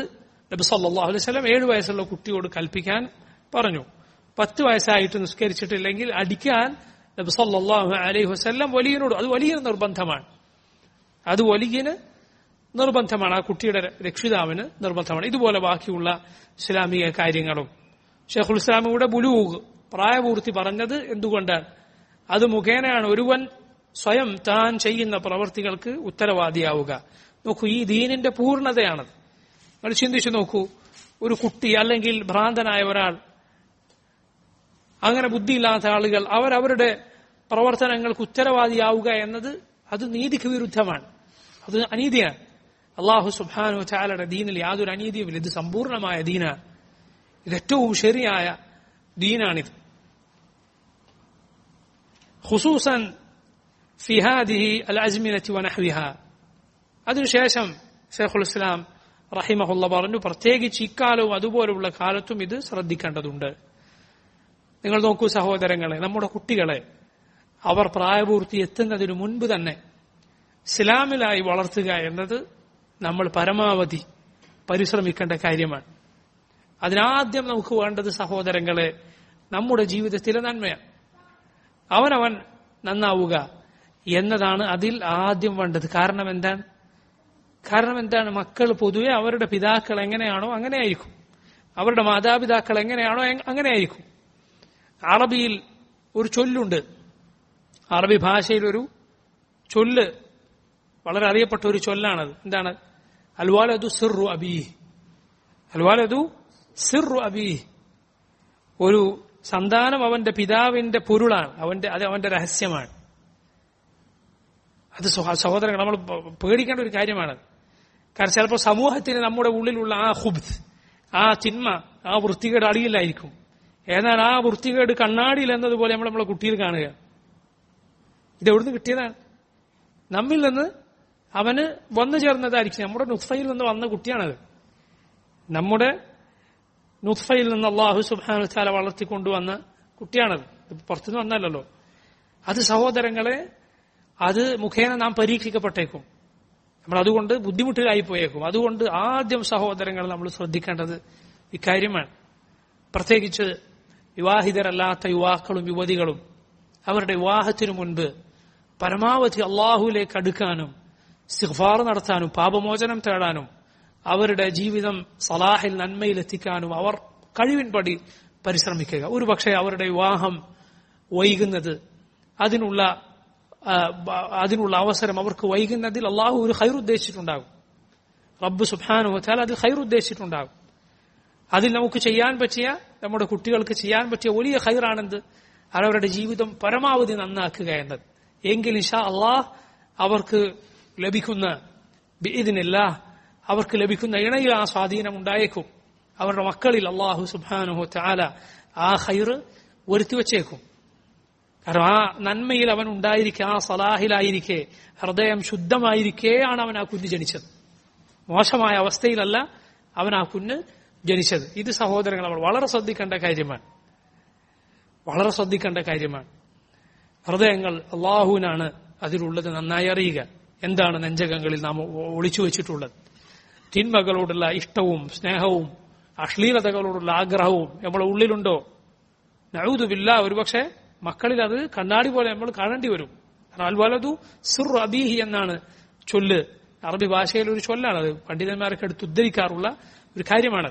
നബി സല്ലല്ലാഹു അലൈഹി വസല്ലം ഏഴ് വയസ്സുള്ള കുട്ടിയോട് കൽപ്പിക്കാൻ പറഞ്ഞു പത്ത് വയസ്സായിട്ട് നിസ്കരിച്ചിട്ടില്ലെങ്കിൽ അടിക്കാൻ നബി സല്ലല്ലാഹു അലൈഹി വസല്ലം വലിയനോട് അത് വലിയ നിർബന്ധമാണ് അത് വലിയന് നിർബന്ധമാണ് ആ കുട്ടിയുടെ രക്ഷിതാവിന് നിർബന്ധമാണ് ഇതുപോലെ ബാക്കിയുള്ള ഇസ്ലാമിക കാര്യങ്ങളും ഷെയ്ഖുൽ ഇസ്ലാമിയുടെ ബുലൂഗ് പ്രായപൂർത്തി പറഞ്ഞത് എന്തുകൊണ്ടാണ് അത് മുഖേനയാണ് ഒരുവൻ സ്വയം താൻ ചെയ്യുന്ന പ്രവർത്തികൾക്ക് ഉത്തരവാദിയാവുക നോക്കൂ ഈ ദീനിന്റെ പൂർണ്ണതയാണത് നിങ്ങൾ ചിന്തിച്ചു നോക്കൂ ഒരു കുട്ടി അല്ലെങ്കിൽ ഭ്രാന്തനായ ഒരാൾ അങ്ങനെ ബുദ്ധിയില്ലാത്ത ആളുകൾ അവരവരുടെ പ്രവർത്തനങ്ങൾക്ക് ഉത്തരവാദിയാവുക എന്നത് അത് നീതിക്ക് വിരുദ്ധമാണ് അത് അനീതിയാണ് അള്ളാഹു സുബാനു ചാലയുടെ ദീനിൽ യാതൊരു അനീതിയുമില്ല ഇത് സമ്പൂർണമായ ദീനാണ് ഇത് ഏറ്റവും ശരിയായ ദീനാണിത് ഖുസൂസൻ ഫിഹാദിഹി അൽ അജ്മിനത്തി വനഹ്വിഹ അതിനുശേഷം ഷെയ്ഖുൽ ഇസ്ലാം റഹിമഹുല്ല പറഞ്ഞു പ്രത്യേകിച്ച് ഇക്കാലവും അതുപോലുള്ള കാലത്തും ഇത് ശ്രദ്ധിക്കേണ്ടതുണ്ട് നിങ്ങൾ നോക്കൂ സഹോദരങ്ങളെ നമ്മുടെ കുട്ടികളെ അവർ പ്രായപൂർത്തി എത്തുന്നതിനു മുൻപ് തന്നെ ഇസ്ലാമിലായി വളർത്തുക എന്നത് നമ്മൾ പരമാവധി പരിശ്രമിക്കേണ്ട കാര്യമാണ് അതിനാദ്യം നമുക്ക് വേണ്ടത് സഹോദരങ്ങളെ നമ്മുടെ ജീവിതത്തിലെ നന്മയാണ് അവനവൻ നന്നാവുക എന്നതാണ് അതിൽ ആദ്യം വേണ്ടത് കാരണം എന്താണ് കാരണം എന്താണ് മക്കൾ പൊതുവെ അവരുടെ പിതാക്കൾ എങ്ങനെയാണോ അങ്ങനെയായിരിക്കും അവരുടെ മാതാപിതാക്കൾ എങ്ങനെയാണോ അങ്ങനെയായിരിക്കും അറബിയിൽ ഒരു ചൊല്ലുണ്ട് അറബി ഭാഷയിൽ ഒരു ചൊല്ല് വളരെ അറിയപ്പെട്ട ഒരു ചൊല്ലാണത് എന്താണ് അൽവാലതു സിറു അബീ അൽവാലതു സിറു അബീ ഒരു സന്താനം അവന്റെ പിതാവിന്റെ പൊരുളാണ് അവന്റെ അത് അവന്റെ രഹസ്യമാണ് അത് സഹോദരങ്ങൾ നമ്മൾ പേടിക്കേണ്ട ഒരു കാര്യമാണ് കാരണം ചിലപ്പോൾ സമൂഹത്തിന് നമ്മുടെ ഉള്ളിലുള്ള ആ ഹുബ് ആ ചിന്മ ആ വൃത്തികേട് അടിയിലായിരിക്കും എന്നാൽ ആ വൃത്തികേട് കണ്ണാടിയിൽ എന്നതുപോലെ നമ്മൾ നമ്മളെ കുട്ടിയിൽ കാണുക ഇത് എവിടുന്ന് കിട്ടിയതാണ് നമ്മിൽ നിന്ന് അവന് വന്നു ചേർന്നതായിരിക്കും നമ്മുടെ നുഫയിൽ നിന്ന് വന്ന കുട്ടിയാണത് നമ്മുടെ നുഫയിൽ നിന്ന് അള്ളാഹു സുബാനു താല വളർത്തിക്കൊണ്ടുവന്ന കുട്ടിയാണത് ഇത് പുറത്തുനിന്ന് വന്നല്ലോ അത് സഹോദരങ്ങളെ അത് മുഖേന നാം പരീക്ഷിക്കപ്പെട്ടേക്കും നമ്മൾ അതുകൊണ്ട് ബുദ്ധിമുട്ടിലായി പോയേക്കും അതുകൊണ്ട് ആദ്യം സഹോദരങ്ങൾ നമ്മൾ ശ്രദ്ധിക്കേണ്ടത് ഇക്കാര്യമാണ് പ്രത്യേകിച്ച് വിവാഹിതരല്ലാത്ത യുവാക്കളും യുവതികളും അവരുടെ വിവാഹത്തിനു മുൻപ് പരമാവധി അള്ളാഹുലേക്ക് അടുക്കാനും സിഫാർ നടത്താനും പാപമോചനം തേടാനും അവരുടെ ജീവിതം സലാഹിൽ നന്മയിലെത്തിക്കാനും അവർ കഴിവിൻപടി പരിശ്രമിക്കുക ഒരുപക്ഷെ അവരുടെ വിവാഹം വൈകുന്നത് അതിനുള്ള അതിനുള്ള അവസരം അവർക്ക് വൈകുന്നതിൽ അള്ളാഹു ഒരു ഹൈർ ഉദ്ദേശിച്ചിട്ടുണ്ടാകും റബ്ബ് സുബാനുഹത്താൽ അതിൽ ഹൈർ ഉദ്ദേശിച്ചിട്ടുണ്ടാകും അതിൽ നമുക്ക് ചെയ്യാൻ പറ്റിയ നമ്മുടെ കുട്ടികൾക്ക് ചെയ്യാൻ പറ്റിയ വലിയ ഹൈറാണെന്ത് അവരുടെ ജീവിതം പരമാവധി നന്നാക്കുക എന്നത് എങ്കിൽ ഇഷാ അള്ളാഹ് അവർക്ക് ലഭിക്കുന്ന ഇതിനില്ല അവർക്ക് ലഭിക്കുന്ന ഇണയിൽ ആ സ്വാധീനം ഉണ്ടായേക്കും അവരുടെ മക്കളിൽ അള്ളാഹു സുബാനുഹു താല ആ ഹൈറ് വരുത്തി വച്ചേക്കും കാരണം ആ നന്മയിൽ അവൻ ഉണ്ടായിരിക്കെ ആ സലാഹിലായിരിക്കെ ഹൃദയം ശുദ്ധമായിരിക്കെയാണ് അവൻ ആ കുഞ്ഞ് ജനിച്ചത് മോശമായ അവസ്ഥയിലല്ല അവൻ ആ കുഞ്ഞ് ജനിച്ചത് ഇത് സഹോദരങ്ങൾ നമ്മൾ വളരെ ശ്രദ്ധിക്കേണ്ട കാര്യമാണ് വളരെ ശ്രദ്ധിക്കേണ്ട കാര്യമാണ് ഹൃദയങ്ങൾ അള്ളാഹുവിനാണ് അതിലുള്ളത് നന്നായി അറിയുക എന്താണ് നെഞ്ചകങ്ങളിൽ നാം ഒളിച്ചു വെച്ചിട്ടുള്ളത് തിന്മകളോടുള്ള ഇഷ്ടവും സ്നേഹവും അശ്ലീലതകളോടുള്ള ആഗ്രഹവും നമ്മളെ ഉള്ളിലുണ്ടോ നഴുതുമില്ല ഒരുപക്ഷെ മക്കളിൽ അത് കണ്ണാടി പോലെ നമ്മൾ കാണേണ്ടി വരും അൽവലതു സിർ അബീഹി എന്നാണ് ചൊല്ല് അറബി ഭാഷയിൽ ഒരു ചൊല്ലാണ് അത് പണ്ഡിതന്മാരൊക്കെ എടുത്ത് ഉദ്ധരിക്കാറുള്ള ഒരു കാര്യമാണ്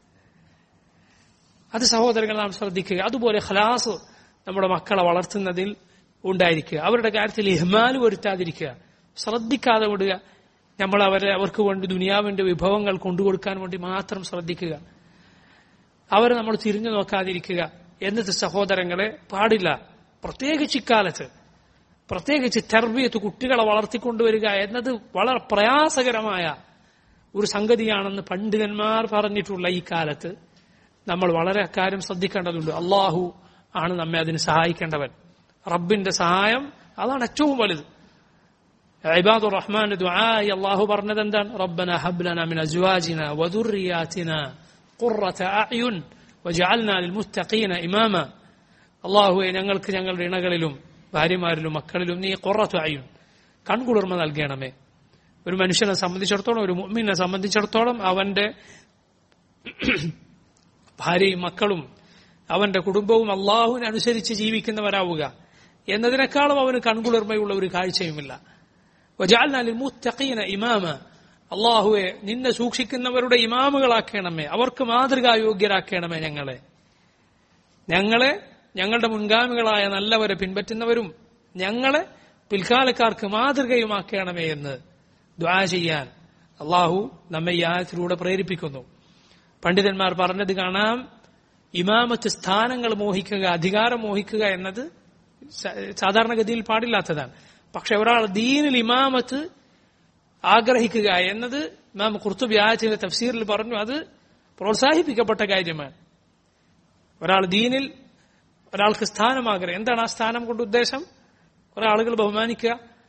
അത് സഹോദരങ്ങൾ നാം ശ്രദ്ധിക്കുക അതുപോലെ ഖലാസ് നമ്മുടെ മക്കളെ വളർത്തുന്നതിൽ ഉണ്ടായിരിക്കുക അവരുടെ കാര്യത്തിൽ ഇഹ്മാൽ വരുത്താതിരിക്കുക ശ്രദ്ധിക്കാതെ വിടുക നമ്മൾ അവരെ അവർക്ക് വേണ്ടി ദുനിയാവിന്റെ വിഭവങ്ങൾ കൊണ്ടുകൊടുക്കാൻ വേണ്ടി മാത്രം ശ്രദ്ധിക്കുക അവരെ നമ്മൾ തിരിഞ്ഞു നോക്കാതിരിക്കുക എന്നിട്ട് സഹോദരങ്ങളെ പാടില്ല പ്രത്യേകിച്ച് ഇക്കാലത്ത് പ്രത്യേകിച്ച് തെർബിയത്ത് കുട്ടികളെ വളർത്തിക്കൊണ്ടുവരിക എന്നത് വളരെ പ്രയാസകരമായ ഒരു സംഗതിയാണെന്ന് പണ്ഡിതന്മാർ പറഞ്ഞിട്ടുള്ള ഈ കാലത്ത് നമ്മൾ വളരെ അക്കാര്യം ശ്രദ്ധിക്കേണ്ടതുണ്ട് അള്ളാഹു ആണ് നമ്മെ അതിന് സഹായിക്കേണ്ടവൻ റബ്ബിന്റെ സഹായം അതാണ് ഏറ്റവും വലുത് ഇബാദുർ റഹ്മാൻ ദുആയി അള്ളാഹു പറഞ്ഞത് എന്താണ് റബ്ബന ഹബ്ലന മിൻ അസ്വാജിന വദുർരിയാതിന ഖുറത അഅ്യുൻ വജഅൽന ലിൽമുത്തഖീന ഇമാമ അള്ളാഹുവെ ഞങ്ങൾക്ക് ഞങ്ങളുടെ ഇണകളിലും ഭാര്യമാരിലും മക്കളിലും നീ ഖുറത അയ്യുൻ കൺകുളിർമ നൽകണമേ ഒരു മനുഷ്യനെ സംബന്ധിച്ചിടത്തോളം ഒരു മുഅ്മിനെ സംബന്ധിച്ചിടത്തോളം അവന്റെ ഭാര്യയും മക്കളും അവന്റെ കുടുംബവും അള്ളാഹുവിനെ അനുസരിച്ച് ജീവിക്കുന്നവരാവുക എന്നതിനേക്കാളും അവന് കൺകുളിർമയുള്ള ഒരു കാഴ്ചയുമില്ല വജാലിൽ മുത്തഖീന ഇമാമ അള്ളാഹുവെ നിന്നെ സൂക്ഷിക്കുന്നവരുടെ ഇമാമുകളാക്കണമേ അവർക്ക് മാതൃകായോഗ്യരാക്കണമേ ഞങ്ങളെ ഞങ്ങളെ ഞങ്ങളുടെ മുൻഗാമികളായ നല്ലവരെ പിൻപറ്റുന്നവരും ഞങ്ങളെ പിൽക്കാലക്കാർക്ക് മാതൃകയുമാക്കണമേ എന്ന് ദ്വാ ചെയ്യാൻ അള്ളാഹു നമ്മെ ഈ ആയത്തിലൂടെ പ്രേരിപ്പിക്കുന്നു പണ്ഡിതന്മാർ പറഞ്ഞത് കാണാം ഇമാമത്ത് സ്ഥാനങ്ങൾ മോഹിക്കുക അധികാരം മോഹിക്കുക എന്നത് സാധാരണഗതിയിൽ പാടില്ലാത്തതാണ് പക്ഷെ ഒരാൾ ദീനിൽ ഇമാമത്ത് ആഗ്രഹിക്കുക എന്നത് ഇമാം കുർത്തുബി ആയത്തിന്റെ തഫ്സീറിൽ പറഞ്ഞു അത് പ്രോത്സാഹിപ്പിക്കപ്പെട്ട കാര്യമാണ് ഒരാൾ ദീനിൽ ഒരാൾക്ക് സ്ഥാനം ആഗ്രഹം എന്താണ് ആ സ്ഥാനം കൊണ്ട് ഉദ്ദേശം കുറെ ആളുകൾ ബഹുമാനിക്കുക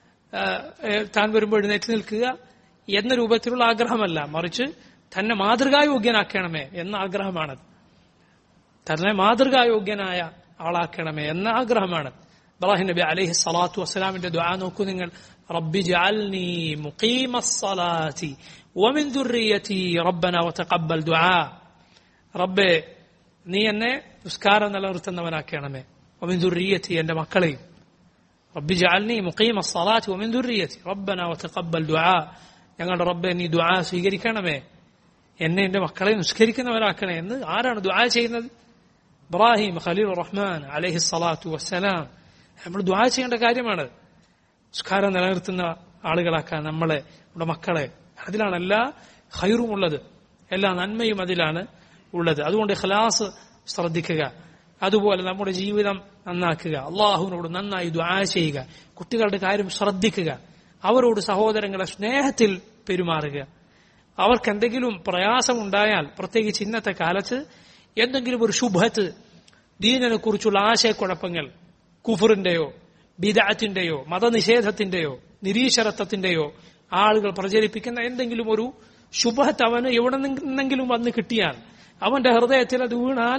താൻ വരുമ്പോൾ എഴുന്നേറ്റ് നിൽക്കുക എന്ന രൂപത്തിലുള്ള ആഗ്രഹമല്ല മറിച്ച് തന്നെ മാതൃകായോഗ്യനാക്കണമേ എന്ന ആഗ്രഹമാണത് തന്നെ മാതൃകായോഗ്യനായ ആളാക്കണമേ എന്ന ആഗ്രഹമാണ് ഇബ്രാഹിം നബി അലൈഹി സ്വലാത്തു വസ്സലാമിന്റെ ദ്വാ നോക്കൂ നിങ്ങൾ റബ്ബി ജഅൽനി മുഖീമസ്സലാത്തി വമിൻ ദുർരിയതി റബ്ബന വതഖബ്ബൽ ദുആ റബ്ബേ നീ എന്നെ നിസ്കാരം നിലനിർത്തുന്നവനാക്കണമേ വമിൻ ദുർരിയതി എന്റെ മക്കളെയും റബ്ബി ജഅൽനി മുഖീമസ്സലാത്തി വമിൻ ദുർരിയതി റബ്ബന വതഖബ്ബൽ ദുആ ഞങ്ങളുടെ റബ്ബെ നീ ദുആ സ്വീകരിക്കണമേ എന്നെ എന്റെ മക്കളെ നിസ്കരിക്കുന്നവരാക്കണേ എന്ന് ആരാണ് ദുആ ചെയ്യുന്നത് ഇബ്രാഹിം ഖലീൽ റഹ്മാൻ അലൈഹി സ്വലാത്തു വസ്സലാം നമ്മൾ ദ്വാ ചെയ്യേണ്ട കാര്യമാണ് നിസ്കാരം നിലനിർത്തുന്ന ആളുകളാക്കാൻ നമ്മളെ നമ്മുടെ മക്കളെ അതിലാണ് എല്ലാ ഹൈറും ഉള്ളത് എല്ലാ നന്മയും അതിലാണ് ഉള്ളത് അതുകൊണ്ട് ഖലാസ് ശ്രദ്ധിക്കുക അതുപോലെ നമ്മുടെ ജീവിതം നന്നാക്കുക അള്ളാഹുവിനോട് നന്നായി ദ്വാ ചെയ്യുക കുട്ടികളുടെ കാര്യം ശ്രദ്ധിക്കുക അവരോട് സഹോദരങ്ങളെ സ്നേഹത്തിൽ പെരുമാറുക അവർക്ക് എന്തെങ്കിലും പ്രയാസമുണ്ടായാൽ പ്രത്യേകിച്ച് ഇന്നത്തെ കാലത്ത് എന്തെങ്കിലും ഒരു ശുഭത്ത് ദീനിനെ കുറിച്ചുള്ള ആശയക്കുഴപ്പങ്ങൾ കുഫറിന്റെയോ ബിദാറ്റിന്റെയോ മതനിഷേധത്തിന്റെയോ നിരീശ്വരത്വത്തിന്റെയോ ആളുകൾ പ്രചരിപ്പിക്കുന്ന എന്തെങ്കിലും ഒരു ശുഭത്ത് അവന് എവിടെ നിന്നെങ്കിലും വന്ന് കിട്ടിയാൽ അവന്റെ ഹൃദയത്തിൽ അത് വീണാൽ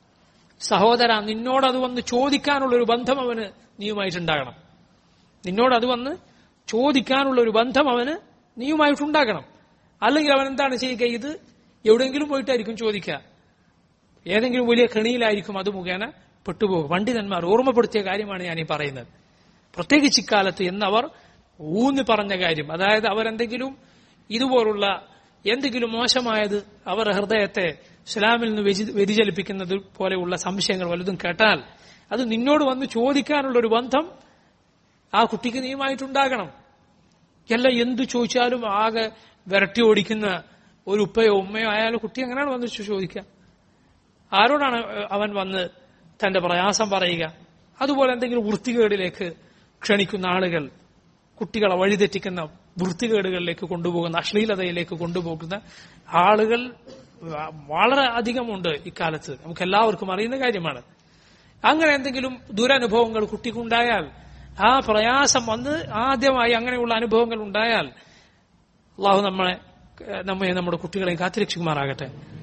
സഹോദര നിന്നോട് അത് വന്ന് ചോദിക്കാനുള്ള ഒരു ബന്ധം അവന് നീയുമായിട്ടുണ്ടാകണം നിന്നോട് അത് വന്ന് ചോദിക്കാനുള്ള ഒരു ബന്ധം അവന് നീയുമായിട്ടുണ്ടാകണം അല്ലെങ്കിൽ അവൻ എന്താണ് ചെയ്യുക ഇത് എവിടെയെങ്കിലും പോയിട്ടായിരിക്കും ചോദിക്കുക ഏതെങ്കിലും വലിയ കെണിയിലായിരിക്കും അത് മുഖേന പെട്ടുപോകും പണ്ഡിതന്മാർ ഓർമ്മപ്പെടുത്തിയ കാര്യമാണ് ഞാൻ ഈ പറയുന്നത് പ്രത്യേകിച്ച് ഇക്കാലത്ത് എന്നവർ ഊന്നി പറഞ്ഞ കാര്യം അതായത് അവരെന്തെങ്കിലും ഇതുപോലുള്ള എന്തെങ്കിലും മോശമായത് അവർ ഹൃദയത്തെ ഇസ്ലാമിൽ നിന്ന് വ്യതിചലിപ്പിക്കുന്നത് പോലെയുള്ള സംശയങ്ങൾ വലുതും കേട്ടാൽ അത് നിന്നോട് വന്ന് ചോദിക്കാനുള്ള ഒരു ബന്ധം ആ കുട്ടിക്ക് നീയുമായിട്ടുണ്ടാകണം എല്ലാം എന്തു ചോദിച്ചാലും ആകെ വിരട്ടി ഓടിക്കുന്ന ഒരു ഉപ്പയോ ഉമ്മയോ ആയാലും കുട്ടി എങ്ങനെയാണ് വന്ന് ചോദിക്കുക ആരോടാണ് അവൻ വന്ന് തന്റെ പ്രയാസം പറയുക അതുപോലെ എന്തെങ്കിലും വൃത്തികേടിലേക്ക് ക്ഷണിക്കുന്ന ആളുകൾ കുട്ടികളെ വഴിതെറ്റിക്കുന്ന വൃത്തികേടുകളിലേക്ക് കൊണ്ടുപോകുന്ന അശ്ലീലതയിലേക്ക് കൊണ്ടുപോകുന്ന ആളുകൾ വളരെ അധികമുണ്ട് ഇക്കാലത്ത് നമുക്ക് എല്ലാവർക്കും അറിയുന്ന കാര്യമാണ് അങ്ങനെ എന്തെങ്കിലും ദുരനുഭവങ്ങൾ കുട്ടിക്കുണ്ടായാൽ ആ പ്രയാസം വന്ന് ആദ്യമായി അങ്ങനെയുള്ള അനുഭവങ്ങൾ ഉണ്ടായാൽ അള്ളാഹു നമ്മളെ നമ്മെ നമ്മുടെ കുട്ടികളെയും കാത്തിരക്ഷിക്കുമാറാകട്ടെ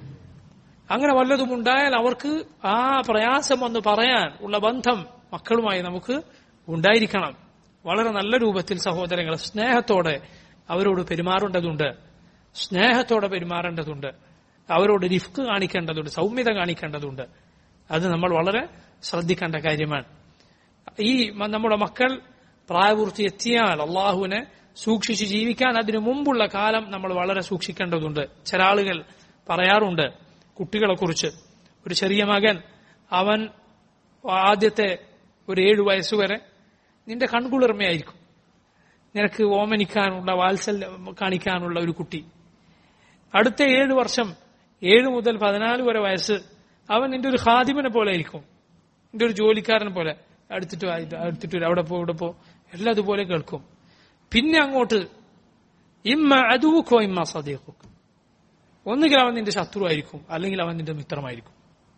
അങ്ങനെ വല്ലതും ഉണ്ടായാൽ അവർക്ക് ആ പ്രയാസം ഒന്ന് പറയാൻ ഉള്ള ബന്ധം മക്കളുമായി നമുക്ക് ഉണ്ടായിരിക്കണം വളരെ നല്ല രൂപത്തിൽ സഹോദരങ്ങൾ സ്നേഹത്തോടെ അവരോട് പെരുമാറേണ്ടതുണ്ട് സ്നേഹത്തോടെ പെരുമാറേണ്ടതുണ്ട് അവരോട് റിഫ്ക്ക് കാണിക്കേണ്ടതുണ്ട് സൗമ്യത കാണിക്കേണ്ടതുണ്ട് അത് നമ്മൾ വളരെ ശ്രദ്ധിക്കേണ്ട കാര്യമാണ് ഈ നമ്മുടെ മക്കൾ പ്രായപൂർത്തി എത്തിയാൽ അള്ളാഹുവിനെ സൂക്ഷിച്ച് ജീവിക്കാൻ അതിനു മുമ്പുള്ള കാലം നമ്മൾ വളരെ സൂക്ഷിക്കേണ്ടതുണ്ട് ചില ആളുകൾ പറയാറുണ്ട് കുട്ടികളെ കുറിച്ച് ഒരു ചെറിയ മകൻ അവൻ ആദ്യത്തെ ഒരു ഏഴു വയസ്സുവരെ നിന്റെ കൺകുളിർമയായിരിക്കും നിനക്ക് ഓമനിക്കാനുള്ള വാത്സല്യം കാണിക്കാനുള്ള ഒരു കുട്ടി അടുത്ത ഏഴു വർഷം ഏഴ് മുതൽ പതിനാല് വരെ വയസ്സ് അവൻ നിന്റെ ഒരു ഖാദിമിനെ പോലെ ആയിരിക്കും നിന്റെ ഒരു ജോലിക്കാരനെ പോലെ അടുത്തിട്ട് അടുത്തിട്ട് അവിടെ പോ ഇവിടെ പോ എല്ലാം അതുപോലെ കേൾക്കും പിന്നെ അങ്ങോട്ട് ഇമ്മ അതുക്കോ ഇമ്മ സദീഖോ ഒന്നുകിൽ അവൻ നിന്റെ ശത്രുവായിരിക്കും അല്ലെങ്കിൽ അവൻ നിന്റെ മിത്രമായിരിക്കും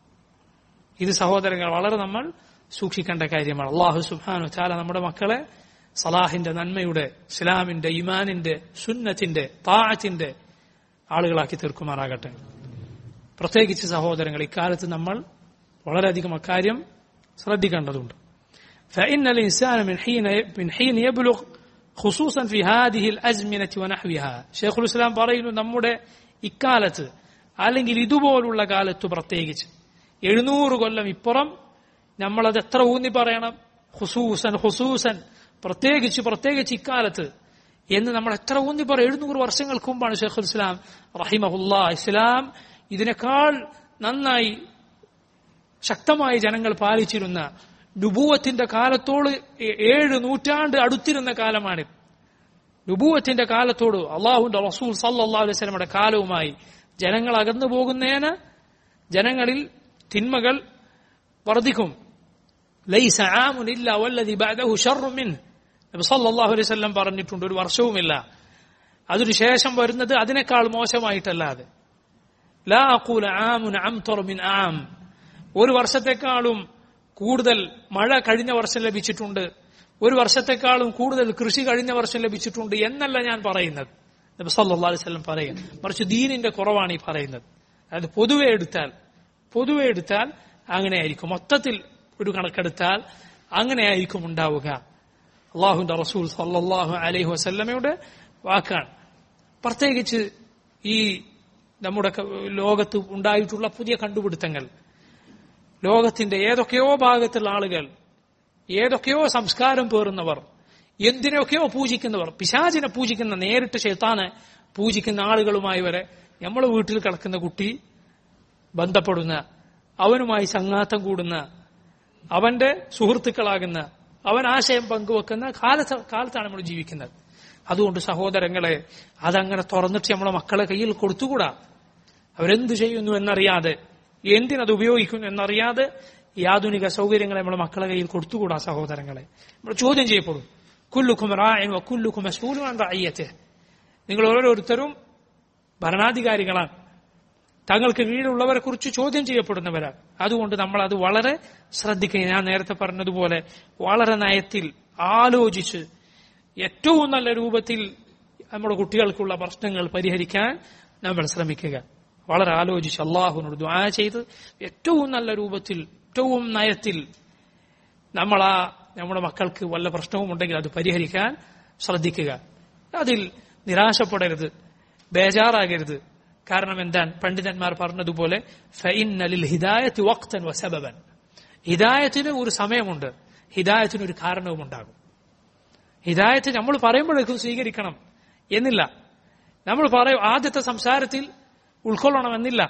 ഇത് സഹോദരങ്ങൾ വളരെ നമ്മൾ സൂക്ഷിക്കേണ്ട കാര്യമാണ് അള്ളാഹു സുബാനു ചാല നമ്മുടെ മക്കളെ സലാഹിന്റെ നന്മയുടെ ഇസ്ലാമിന്റെ ഇമാനിന്റെ സുന്നത്തിന്റെ താഴത്തിന്റെ ആളുകളാക്കി തീർക്കുമാറാകട്ടെ പ്രത്യേകിച്ച് സഹോദരങ്ങൾ ഇക്കാലത്ത് നമ്മൾ വളരെയധികം അക്കാര്യം ശ്രദ്ധിക്കേണ്ടതുണ്ട് فإن الإنسان من حين من حين يبلغ خصوصا في هذه الأزمنة ونحوها شيخ الإسلام പറയുന്നു നമ്മുടെ ഇക്കാലത്ത് അല്ലെങ്കിൽ ഇതുപോലുള്ള കാലത്ത് പ്രത്യേകിച്ച് എഴുന്നൂറ് കൊല്ലം ഇപ്പുറം നമ്മളത് എത്ര ഊന്നി പറയണം ഹുസൂസൻ ഹുസൂസൻ പ്രത്യേകിച്ച് പ്രത്യേകിച്ച് ഇക്കാലത്ത് എന്ന് നമ്മൾ എത്ര ഊന്നി പറയും എഴുന്നൂറ് വർഷങ്ങൾക്ക് മുമ്പാണ് ഷെയ്ഖുൽ ഇസ്ലാം റഹിമഹുല്ല ഇസ്ലാം ഇതിനേക്കാൾ നന്നായി ശക്തമായി ജനങ്ങൾ പാലിച്ചിരുന്ന നുബൂവത്തിന്റെ കാലത്തോട് ഏഴ് നൂറ്റാണ്ട് അടുത്തിരുന്ന കാലമാണിത് നുബൂവത്തിന്റെ കാലത്തോട് അള്ളാഹുന്റെ റസൂൽ സല്ലാ അലൈഹി സ്വലമയുടെ കാലവുമായി ജനങ്ങൾ അകന്നു പോകുന്നതിന് ജനങ്ങളിൽ തിന്മകൾ വർദ്ധിക്കും ലൈസ ആമുൻ ഇല്ല വല്ലതി ബഅദഹു ശർറു മിൻ നബി സല്ലല്ലാഹു അലൈഹി വസല്ലം പറഞ്ഞിട്ടുണ്ട് ഒരു വർഷവുമില്ല അതിനു ശേഷം വരുന്നത് അതിനേക്കാൾ മോശമായിട്ടല്ലാതെ ലാ അഖൂല ആമുൻ അംതർ മിൻ ആം ഒരു വർഷത്തെക്കാളും കൂടുതൽ മഴ കഴിഞ്ഞ വർഷം ലഭിച്ചിട്ടുണ്ട് ഒരു വർഷത്തെക്കാളും കൂടുതൽ കൃഷി കഴിഞ്ഞ വർഷം ലഭിച്ചിട്ടുണ്ട് എന്നല്ല ഞാൻ പറയുന്നത് നബി സല്ലല്ലാഹു അലൈഹി വസല്ലം പറയും മറിച്ച് ദീനിന്റെ കുറവാണ് ഈ പറയുന്നത് അതായത് പൊതുവെ എടുത്താൽ പൊതുവെ എടുത്താൽ അങ്ങനെയായിരിക്കും മൊത്തത്തിൽ ഒരു കണക്കെടുത്താൽ അങ്ങനെയായിരിക്കും ഉണ്ടാവുക അള്ളാഹുന്റെ റസൂൽ സല്ലല്ലാഹു അലൈഹി വസല്ലമയുടെ വാക്കാണ് പ്രത്യേകിച്ച് ഈ നമ്മുടെ ലോകത്ത് ഉണ്ടായിട്ടുള്ള പുതിയ കണ്ടുപിടുത്തങ്ങൾ ലോകത്തിന്റെ ഏതൊക്കെയോ ഭാഗത്തുള്ള ആളുകൾ ഏതൊക്കെയോ സംസ്കാരം പേറുന്നവർ എന്തിനൊക്കെയോ പൂജിക്കുന്നവർ പിശാചിനെ പൂജിക്കുന്ന നേരിട്ട് ഷെയ്ത്താനെ പൂജിക്കുന്ന ആളുകളുമായി വരെ നമ്മളെ വീട്ടിൽ കിടക്കുന്ന കുട്ടി ബന്ധപ്പെടുന്ന അവനുമായി സംഘാത്തം കൂടുന്ന അവന്റെ സുഹൃത്തുക്കളാകുന്ന അവൻ ആശയം പങ്കുവെക്കുന്ന കാലത്ത് കാലത്താണ് നമ്മൾ ജീവിക്കുന്നത് അതുകൊണ്ട് സഹോദരങ്ങളെ അതങ്ങനെ തുറന്നിട്ട് നമ്മളെ മക്കളെ കയ്യിൽ കൊടുത്തുകൂടാ അവരെന്ത് ചെയ്യുന്നു എന്നറിയാതെ എന്തിനത് ഉപയോഗിക്കുന്നു എന്നറിയാതെ ഈ ആധുനിക സൗകര്യങ്ങളെ നമ്മുടെ മക്കളെ കയ്യിൽ കൊടുത്തുകൂടാ സഹോദരങ്ങളെ നമ്മൾ ചോദ്യം ചെയ്യപ്പെടും കുല്ലുക്കും റായൻ കുല്ലുക്കും മസൂലുമാൻ റായ്യത്തെ നിങ്ങൾ ഓരോരുത്തരും ഭരണാധികാരികളാണ് തങ്ങൾക്ക് കീഴിലുള്ളവരെ കുറിച്ച് ചോദ്യം ചെയ്യപ്പെടുന്നവരാണ് അതുകൊണ്ട് നമ്മൾ അത് വളരെ ശ്രദ്ധിക്കുക ഞാൻ നേരത്തെ പറഞ്ഞതുപോലെ വളരെ നയത്തിൽ ആലോചിച്ച് ഏറ്റവും നല്ല രൂപത്തിൽ നമ്മുടെ കുട്ടികൾക്കുള്ള പ്രശ്നങ്ങൾ പരിഹരിക്കാൻ നമ്മൾ ശ്രമിക്കുക വളരെ ആലോചിച്ച് അള്ളാഹുനോട് ദ്വാ ചെയ്ത് ഏറ്റവും നല്ല രൂപത്തിൽ ഏറ്റവും നയത്തിൽ നമ്മൾ ആ നമ്മുടെ മക്കൾക്ക് വല്ല പ്രശ്നവും ഉണ്ടെങ്കിൽ അത് പരിഹരിക്കാൻ ശ്രദ്ധിക്കുക അതിൽ നിരാശപ്പെടരുത് ബേജാറാകരുത് കാരണം എന്താണ് പണ്ഡിതന്മാർ പറഞ്ഞതുപോലെ ഫൈനലിൽ ഹിദായത്ത് വക്തൻ വസബൻ ഹിദായത്തിന് ഒരു സമയമുണ്ട് ഹിദായത്തിന് ഒരു കാരണവും ഉണ്ടാകും ഹിദായത്ത് നമ്മൾ പറയുമ്പോഴേക്കും സ്വീകരിക്കണം എന്നില്ല നമ്മൾ പറയും ആദ്യത്തെ സംസാരത്തിൽ ഉൾക്കൊള്ളണമെന്നില്ല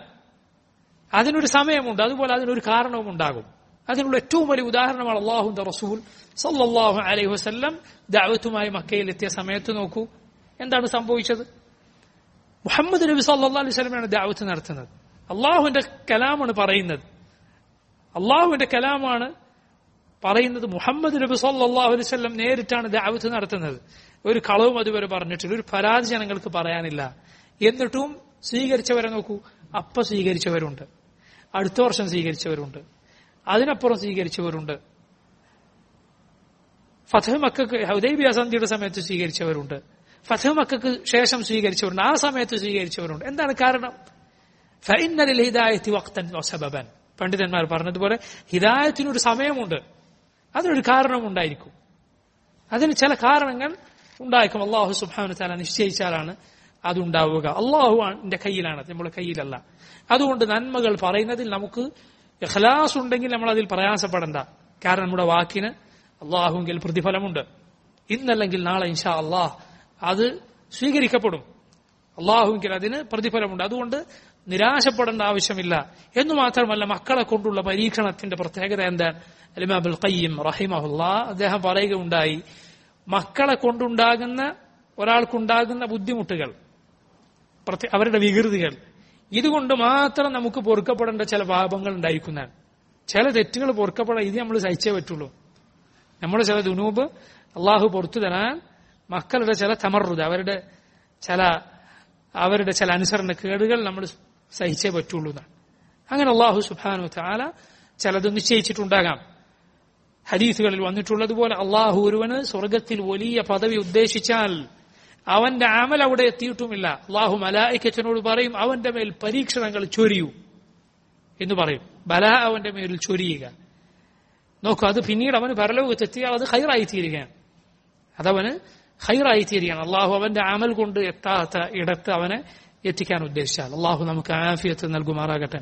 അതിനൊരു സമയമുണ്ട് അതുപോലെ അതിനൊരു കാരണവും ഉണ്ടാകും അതിനുള്ള ഏറ്റവും വലിയ ഉദാഹരണമാണ് അള്ളാഹുന്റെ റസൂൽ സല്ലാഹു അലൈഹി വസ്ല്ലം ദാവത്തുമായി മക്കയിൽ എത്തിയ സമയത്ത് നോക്കൂ എന്താണ് സംഭവിച്ചത് മുഹമ്മദ് നബി സല്ലാ അലൈഹി സ്വലമാണ് ദാവത്ത് നടത്തുന്നത് അള്ളാഹുവിന്റെ കലാമാണ് പറയുന്നത് അള്ളാഹുവിന്റെ കലാമാണ് പറയുന്നത് മുഹമ്മദ് നബി സല്ലാഹു അലൈഹി സ്വലം നേരിട്ടാണ് ദാവത്ത് നടത്തുന്നത് ഒരു കളവും അതുവരെ പറഞ്ഞിട്ടില്ല ഒരു പരാതി ജനങ്ങൾക്ക് പറയാനില്ല എന്നിട്ടും സ്വീകരിച്ചവരെ നോക്കൂ അപ്പ സ്വീകരിച്ചവരുണ്ട് അടുത്ത വർഷം സ്വീകരിച്ചവരുണ്ട് അതിനപ്പുറം സ്വീകരിച്ചവരുണ്ട് ഫതഹ് മക്കൾക്ക് ഹുദൈബിയ സന്ധിയുടെ സമയത്ത് സ്വീകരിച്ചവരുണ്ട് ഫതഹ് മക്കൾക്ക് ശേഷം സ്വീകരിച്ചവരുണ്ട് ആ സമയത്ത് സ്വീകരിച്ചവരുണ്ട് എന്താണ് കാരണം ഫൈനലിൽ ഹിദായത്തി വക്തൻ സബബൻ പണ്ഡിതന്മാർ പറഞ്ഞതുപോലെ ഹിദായത്തിനൊരു സമയമുണ്ട് അതിനൊരു കാരണമുണ്ടായിരിക്കും അതിന് ചില കാരണങ്ങൾ ഉണ്ടായിരിക്കും അള്ളാഹു സുബാനു താല നിശ്ചയിച്ചാലാണ് അതുണ്ടാവുക അള്ളാഹുവിന്റെ കയ്യിലാണ് നമ്മുടെ കയ്യിലല്ല അതുകൊണ്ട് നന്മകൾ പറയുന്നതിൽ നമുക്ക് ഇഖ്ലാസ് ഉണ്ടെങ്കിൽ നമ്മൾ അതിൽ പ്രയാസപ്പെടണ്ട കാരണം നമ്മുടെ വാക്കിന് അള്ളാഹുവിൽ പ്രതിഫലമുണ്ട് ഇന്നല്ലെങ്കിൽ നാളെ ഇൻഷാ അള്ളാഹ് അത് സ്വീകരിക്കപ്പെടും അള്ളാഹുവിൽ അതിന് പ്രതിഫലമുണ്ട് അതുകൊണ്ട് നിരാശപ്പെടേണ്ട ആവശ്യമില്ല എന്നു മാത്രമല്ല മക്കളെ കൊണ്ടുള്ള പരീക്ഷണത്തിന്റെ പ്രത്യേകത എന്താണ് അലിമാബുൽ ഖയ്യം റഹിമഹുല്ല അദ്ദേഹം പറയുകയുണ്ടായി മക്കളെ കൊണ്ടുണ്ടാകുന്ന ഒരാൾക്കുണ്ടാകുന്ന ബുദ്ധിമുട്ടുകൾ അവരുടെ വികൃതികൾ ഇതുകൊണ്ട് മാത്രം നമുക്ക് പൊറുക്കപ്പെടേണ്ട ചില പാപങ്ങൾ ഉണ്ടായിരിക്കുന്നതാണ് ചില തെറ്റുകൾ പൊറുക്കപ്പെടാൻ ഇത് നമ്മൾ സഹിച്ചേ പറ്റുള്ളൂ നമ്മുടെ ചില ദുനൂബ് അള്ളാഹു പുറത്തു തരാൻ മക്കളുടെ ചില തമറുത് അവരുടെ ചില അവരുടെ ചില അനുസരണ കേടുകൾ നമ്മൾ സഹിച്ചേ പറ്റുള്ളൂ എന്നാണ് അങ്ങനെ അള്ളാഹു സുബാനു താല ചിലത് നിശ്ചയിച്ചിട്ടുണ്ടാകാം ഹദീസുകളിൽ വന്നിട്ടുള്ളതുപോലെ അള്ളാഹു ഒരുവന് സ്വർഗത്തിൽ വലിയ പദവി ഉദ്ദേശിച്ചാൽ അവന്റെ അമൽ അവിടെ എത്തിയിട്ടുമില്ല അള്ളാഹു മലായിക്കച്ചനോട് പറയും അവന്റെ മേൽ പരീക്ഷണങ്ങൾ ചൊരിയൂ എന്ന് പറയും ബല അവന്റെ മേലിൽ ചൊരിയുക നോക്കൂ അത് പിന്നീട് അവന് പരലോകത്തെത്തിയാൽ അത് ഹൈറായി തീരുകയാണ് അതവന് ഹൈറായി തീരുകയാണ് അള്ളാഹു അവന്റെ അമൽ കൊണ്ട് എത്താത്ത ഇടത്ത് അവനെ എത്തിക്കാൻ ഉദ്ദേശിച്ചാൽ അള്ളാഹു നമുക്ക് ആഫിയത്ത് നൽകുമാറാകട്ടെ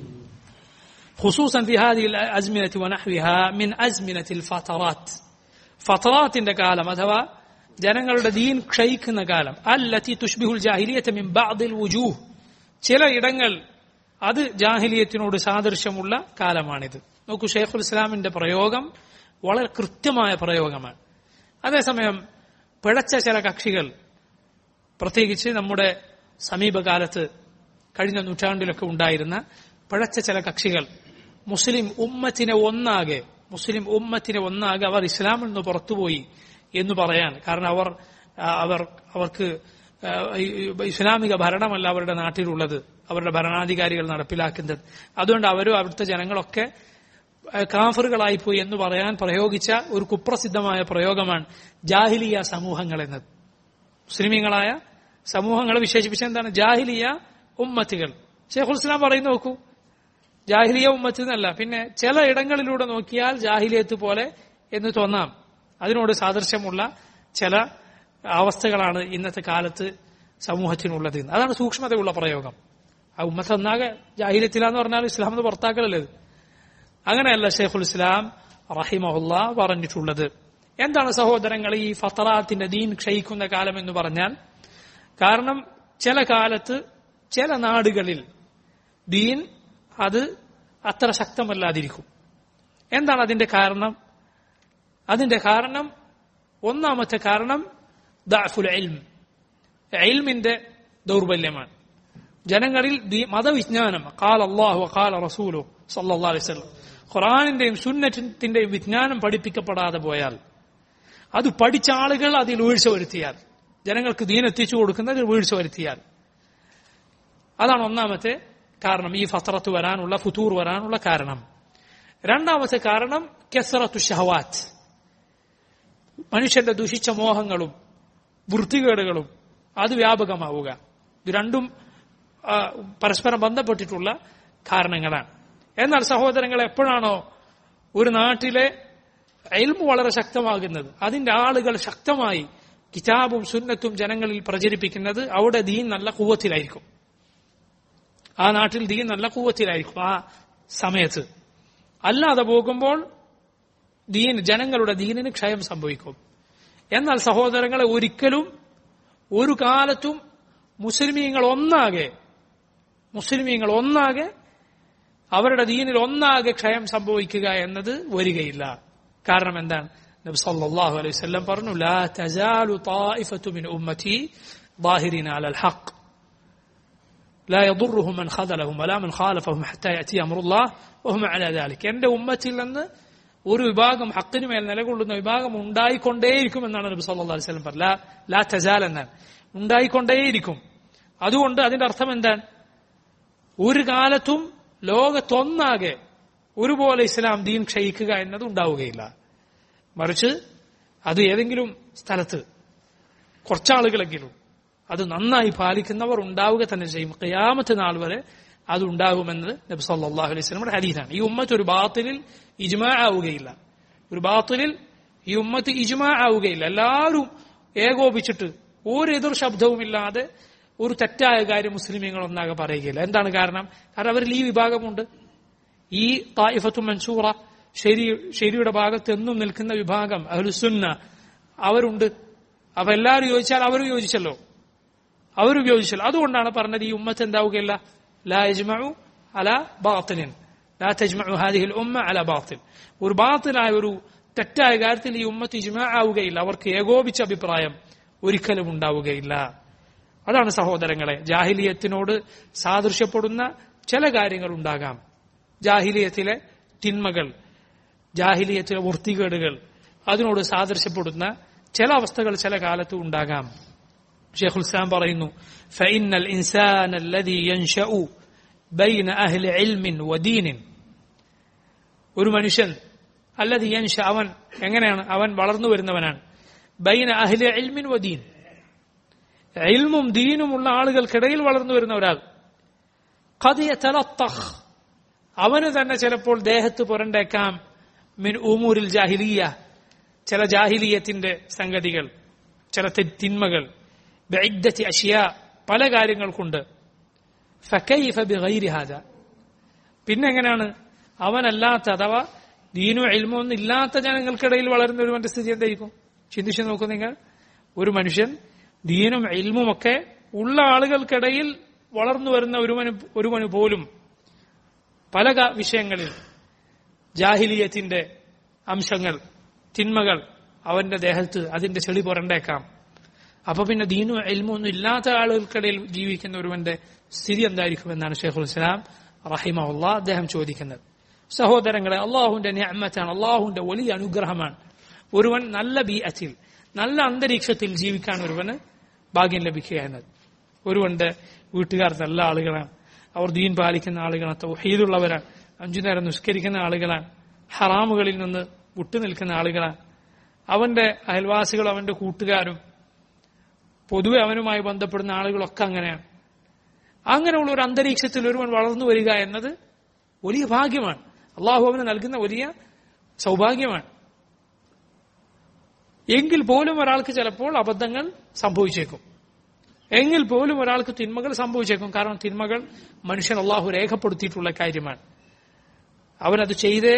خصوصا في هذه الأزمنة ونحوها من أزمنة الفترات ഫത്തറാത്തിന്റെ കാലം അഥവാ ജനങ്ങളുടെ ദീൻ ക്ഷയിക്കുന്ന കാലം അല്ലത്തി തുഷ്ബിഹുൽ ജാഹിലിയത്ത് മിൻ ബഅദിൽ വുജൂഹ് ചില ഇടങ്ങൾ അത് ജാഹിലിയത്തിനോട് സാദൃശ്യമുള്ള കാലമാണിത് നോക്കൂ ഷെയ്ഖുൽ ഇസ്ലാമിന്റെ പ്രയോഗം വളരെ കൃത്യമായ പ്രയോഗമാണ് അതേസമയം പിഴച്ച ചില കക്ഷികൾ പ്രത്യേകിച്ച് നമ്മുടെ സമീപകാലത്ത് കഴിഞ്ഞ നൂറ്റാണ്ടിലൊക്കെ ഉണ്ടായിരുന്ന പിഴച്ച ചില കക്ഷികൾ മുസ്ലിം ഉമ്മത്തിനെ ഒന്നാകെ മുസ്ലിം ഉമ്മത്തിനെ ഒന്നാകെ അവർ ഇസ്ലാമിൽ നിന്ന് പുറത്തുപോയി എന്ന് പറയാൻ കാരണം അവർ ആ, അവർ അവർക്ക് ആ, ഈ- ഈ ഇസ്ലാമിക ഭരണമല്ല അവരുടെ നാട്ടിലുള്ളത് അവരുടെ ഭരണാധികാരികൾ നടപ്പിലാക്കുന്നത് അതുകൊണ്ട് അവരും അവിടുത്തെ ജനങ്ങളൊക്കെ ആ, കാഫറുകളായിപ്പോയി എന്ന് പറയാൻ പ്രയോഗിച്ച ഒരു കുപ്രസിദ്ധമായ പ്രയോഗമാണ് ജാഹിലിയ സമൂഹങ്ങൾ എന്നത് മുസ്ലിമീങ്ങളായ സമൂഹങ്ങളെ വിശേഷിപ്പിച്ച എന്താണ് ജാഹിലിയ ഉമ്മത്തുകൾ ഷെയ്ഖുൽ ഇസ്ലാം പറയുന്നു നോക്കൂ ജാഹിലിയ ഉമ്മത്ത് എന്നല്ല പിന്നെ ചില ഇടങ്ങളിലൂടെ നോക്കിയാൽ ജാഹിലിയത്ത് പോലെ എന്ന് തോന്നാം അതിനോട് സാദൃശ്യമുള്ള ചില അവസ്ഥകളാണ് ഇന്നത്തെ കാലത്ത് സമൂഹത്തിനുള്ളത് അതാണ് സൂക്ഷ്മതയുള്ള പ്രയോഗം ആ ഉമ്മത്ത് ഒന്നാകെ ജാഹിലിയത്തിലാന്ന് പറഞ്ഞാൽ ഇസ്ലാം എന്ന് പുറത്താക്കലല്ലേ ഇത്? അങ്ങനെയല്ല ഷെയ്ഖുൽ ഇസ്ലാം റഹിമഹുല്ല പറഞ്ഞിട്ടുള്ളത് എന്താണ് സഹോദരങ്ങൾ ഈ ഫത്തറാത്തിന്റെ ദീൻ ക്ഷയിക്കുന്ന കാലം എന്ന് പറഞ്ഞാൽ കാരണം ചില കാലത്ത് ചില നാടുകളിൽ ദീൻ അത് അത്ര ശക്തമല്ലാതിരിക്കും എന്താണ് അതിന്റെ കാരണം അതിന്റെ കാരണം ഒന്നാമത്തെ കാരണം ദഅഫുൽ ഇൽം ഇൽമിന്റെ ദൗർബല്യമാണ് ജനങ്ങളിൽ ദീ- മതവിജ്ഞാനം കാൽ അള്ളാഹു കാല റസൂലു സല്ലല്ലാഹു അലൈഹി വസല്ലം ഖുറാനിന്റെയും സുന്നത്തിന്റെയും വിജ്ഞാനം പഠിപ്പിക്കപ്പെടാതെ പോയാൽ അത് പഠിച്ച ആളുകൾ അതിൽ വീഴ്ച വരുത്തിയാൽ ജനങ്ങൾക്ക് ദീൻ എത്തിച്ചു കൊടുക്കുന്നതിൽ വീഴ്ച വരുത്തിയാൽ അതാണ് ഒന്നാമത്തെ കാരണം ഈ ഫത്രത്ത് വരാനുള്ള ഫുതൂർ വരാനുള്ള കാരണം രണ്ടാമത്തെ കാരണം കെസറത്തു ഷഹവാത്ത് മനുഷ്യന്റെ ദുഷിച്ച മോഹങ്ങളും വൃത്തികേടുകളും അത് വ്യാപകമാവുക ഇത് രണ്ടും ആ, പരസ്പരം ബന്ധപ്പെട്ടിട്ടുള്ള കാരണങ്ങളാണ് എന്നാൽ സഹോദരങ്ങൾ എപ്പോഴാണോ ഒരു നാട്ടിലെ എൽമു വളരെ ശക്തമാകുന്നത് അതിന്റെ ആളുകൾ ശക്തമായി കിതാബും സുന്നത്തും ജനങ്ങളിൽ പ്രചരിപ്പിക്കുന്നത് അവിടെ ദീൻ നല്ല കൂവത്തിലായിരിക്കും ആ നാട്ടിൽ ദീൻ നല്ല കൂവത്തിലായിരിക്കും ആ സമയത്ത് അല്ലാതെ പോകുമ്പോൾ ദീൻ ജനങ്ങളുടെ ദീനിന് ക്ഷയം സംഭവിക്കും എന്നാൽ സഹോദരങ്ങളെ ഒരിക്കലും ഒരു കാലത്തും മുസ്ലിമീങ്ങൾ ഒന്നാകെ മുസ്ലിമീങ്ങൾ ഒന്നാകെ അവരുടെ ദീനിൽ ഒന്നാകെ ക്ഷയം സംഭവിക്കുക എന്നത് വരികയില്ല കാരണം എന്താണ് നബി സല്ലല്ലാഹു അലൈഹി വസല്ലം പറഞ്ഞു ലാ തസാലു طائفة من ഉമ്മതി ظاهرين على الحق لا يضرهم من خذلهم ولا من خالفهم حتى يأتي أمر الله وهم على ذلك എന്റെ ഉമ്മത്തിൽ നിന്ന് ഒരു വിഭാഗം ഹക്കിന് മേൽ നിലകൊള്ളുന്ന വിഭാഗം ഉണ്ടായിക്കൊണ്ടേയിരിക്കും എന്നാണ് നബി സല്ലല്ലാഹു അലൈഹി വസല്ലം പറഞ്ഞത് ലാ ലാ തസാൽ എന്നാണ് ഉണ്ടായിക്കൊണ്ടേയിരിക്കും അതുകൊണ്ട് അതിന്റെ അർത്ഥം എന്താണ് ഒരു കാലത്തും ലോകത്തൊന്നാകെ ഒരുപോലെ ഇസ്ലാം ദീൻ ക്ഷയിക്കുക എന്നത് ഉണ്ടാവുകയില്ല മറിച്ച് അത് ഏതെങ്കിലും സ്ഥലത്ത് കുറച്ചാളുകളെങ്കിലും അത് നന്നായി പാലിക്കുന്നവർ ഉണ്ടാവുക തന്നെ ചെയ്യും ഖിയാമത്ത് നാൾ വരെ അത് ഉണ്ടാകുമെന്ന് നബി സല്ലല്ലാഹു അലൈഹി വസല്ലമയുടെ ഹദീസാണ് ഈ ഉമ്മത്ത് ഒരു ബാത്തിലിൽ ഇജ്മാ ആവുകയില്ല ഒരു ബാത്തിലിൽ ഈ ഉമ്മത്ത് ഇജ്മാ ആവുകയില്ല എല്ലാവരും ഏകോപിച്ചിട്ട് ഒരു എതിർ ശബ്ദവുമില്ലാതെ ഒരു തെറ്റായ കാര്യം മുസ്ലിമീങ്ങൾ ഒന്നാകെ പറയുകയില്ല എന്താണ് കാരണം കാരണം അവരിൽ ഈ വിഭാഗമുണ്ട് ഈ തായിഫത്തു മൻസൂറ ശരി ശരിയുടെ ഭാഗത്ത് എന്നും നിൽക്കുന്ന വിഭാഗം അഹ്ലുസുന്ന അവരുണ്ട് അപ്പൊ എല്ലാവരും യോജിച്ചാൽ അവരും യോജിച്ചല്ലോ അവരും യോജിച്ചല്ലോ അതുകൊണ്ടാണ് പറഞ്ഞത് ഈ ഉമ്മത്ത് എന്താവുകയില്ല ലാ യജ്മഉ അല ബാത്തിലിൻ ലാ തജ്മഉ ഹാദിഹിൽ ഉമ്മ അല ബാത്തിൽ ഒരു ബാത്തിലായ ഒരു തെറ്റായ കാര്യത്തിൽ ഈ ഉമ്മത്ത് ഇജ്മാ ആവുകയില്ല അവർക്ക് ഏകോപിച്ച അഭിപ്രായം ഒരിക്കലും ഉണ്ടാവുകയില്ല അതാണ് സഹോദരങ്ങളെ ജാഹിലിയത്തിനോട് സാദൃശ്യപ്പെടുന്ന ചില കാര്യങ്ങൾ ഉണ്ടാകാം ജാഹിലിയത്തിലെ തിന്മകൾ ജാഹിലിയത്തിലെ വൃത്തികേടുകൾ അതിനോട് സാദൃശ്യപ്പെടുന്ന ചില അവസ്ഥകൾ ചില കാലത്ത് ഉണ്ടാകാം ഷെയ്ഖുൽ ഇസ്ലാം പറയുന്നു فإن الإنسان الذي ينشأ بين أهل علم ودين ഒരു മനുഷ്യൻ അല്ലത് യൻഷ അവൻ എങ്ങനെയാണ് അവൻ വളർന്നു വരുന്നവനാണ് ബൈന അഹ്ലി ഇൽമിൻ വദീൻ ഇൽമും ദീനുമുള്ള ആളുകൾക്കിടയിൽ വളർന്നു വരുന്ന ഒരാൾ ഖദിയ തലത്തഖ് അവന് തന്നെ ചിലപ്പോൾ ദേഹത്ത് പുരണ്ടേക്കാം മിൻ ഉമൂരിൽ ജാഹിലിയ ചില ജാഹിലിയത്തിന്റെ സംഗതികൾ ചില തി- തിന്മകൾ ബിഇദ്ദത്തി അഷിയ പല കാര്യങ്ങൾക്കുണ്ട് ഫക്കൈഫ ബിഗൈരി ഹാദ പിന്നെ എങ്ങനെയാണ് അവനല്ലാത്ത അഥവാ ദീനു എൽമോ ഒന്നും ഇല്ലാത്ത ജനങ്ങൾക്കിടയിൽ വളരുന്ന ഒരുവന്റെ സ്ഥിതി എന്തായിരിക്കും ചിന്തിച്ചു നോക്കൂ നിങ്ങൾ ഒരു മനുഷ്യൻ ദീനും എൽമും ഒക്കെ ഉള്ള ആളുകൾക്കിടയിൽ വളർന്നു വരുന്ന ഒരുവന് ഒരുവന് പോലും പല ക- വിഷയങ്ങളിൽ ജാഹിലിയത്തിന്റെ അംശങ്ങൾ തിന്മകൾ അവന്റെ ദേഹത്ത് അതിന്റെ ചെളി പുരണ്ടേക്കാം അപ്പൊ പിന്നെ ദീനും എൽമും ഒന്നും ഇല്ലാത്ത ആളുകൾക്കിടയിൽ ജീവിക്കുന്ന ഒരുവന്റെ സ്ഥിതി എന്തായിരിക്കും എന്നാണ് ഷെയ്ഖുൽ ഇസ്ലാം റഹിമഹുല്ല അദ്ദേഹം ചോദിക്കുന്നത് സഹോദരങ്ങളെ അള്ളാഹുവിന്റെ ഞാമത്താണ് അള്ളാഹുവിന്റെ വലിയ അനുഗ്രഹമാണ് ഒരുവൻ നല്ല ബീഅത്തിൽ നല്ല അന്തരീക്ഷത്തിൽ ജീവിക്കാൻ ഒരുവന് ഭാഗ്യം ലഭിക്കുക എന്നത് ഒരുവന്റെ വീട്ടുകാർ നല്ല ആളുകളാണ് അവർ ദീൻ പാലിക്കുന്ന ആളുകളാണ് തൗഹീദുള്ളവരാണ് അഞ്ചു നേരം നിസ്കരിക്കുന്ന ആളുകളാണ് ഹറാമുകളിൽ നിന്ന് വിട്ടുനിൽക്കുന്ന ആളുകളാണ് അവന്റെ അയൽവാസികളും അവന്റെ കൂട്ടുകാരും പൊതുവെ അവനുമായി ബന്ധപ്പെടുന്ന ആളുകളൊക്കെ അങ്ങനെയാണ് അങ്ങനെയുള്ള ഒരു അന്തരീക്ഷത്തിൽ ഒരുവൻ വളർന്നു വരിക എന്നത് വലിയ ഭാഗ്യമാണ് അള്ളാഹു അവന് നൽകുന്ന വലിയ സൗഭാഗ്യമാണ് എങ്കിൽ പോലും ഒരാൾക്ക് ചിലപ്പോൾ അബദ്ധങ്ങൾ സംഭവിച്ചേക്കും എങ്കിൽ പോലും ഒരാൾക്ക് തിന്മകൾ സംഭവിച്ചേക്കും കാരണം തിന്മകൾ മനുഷ്യൻ അള്ളാഹു രേഖപ്പെടുത്തിയിട്ടുള്ള കാര്യമാണ് അവനത് ചെയ്തേ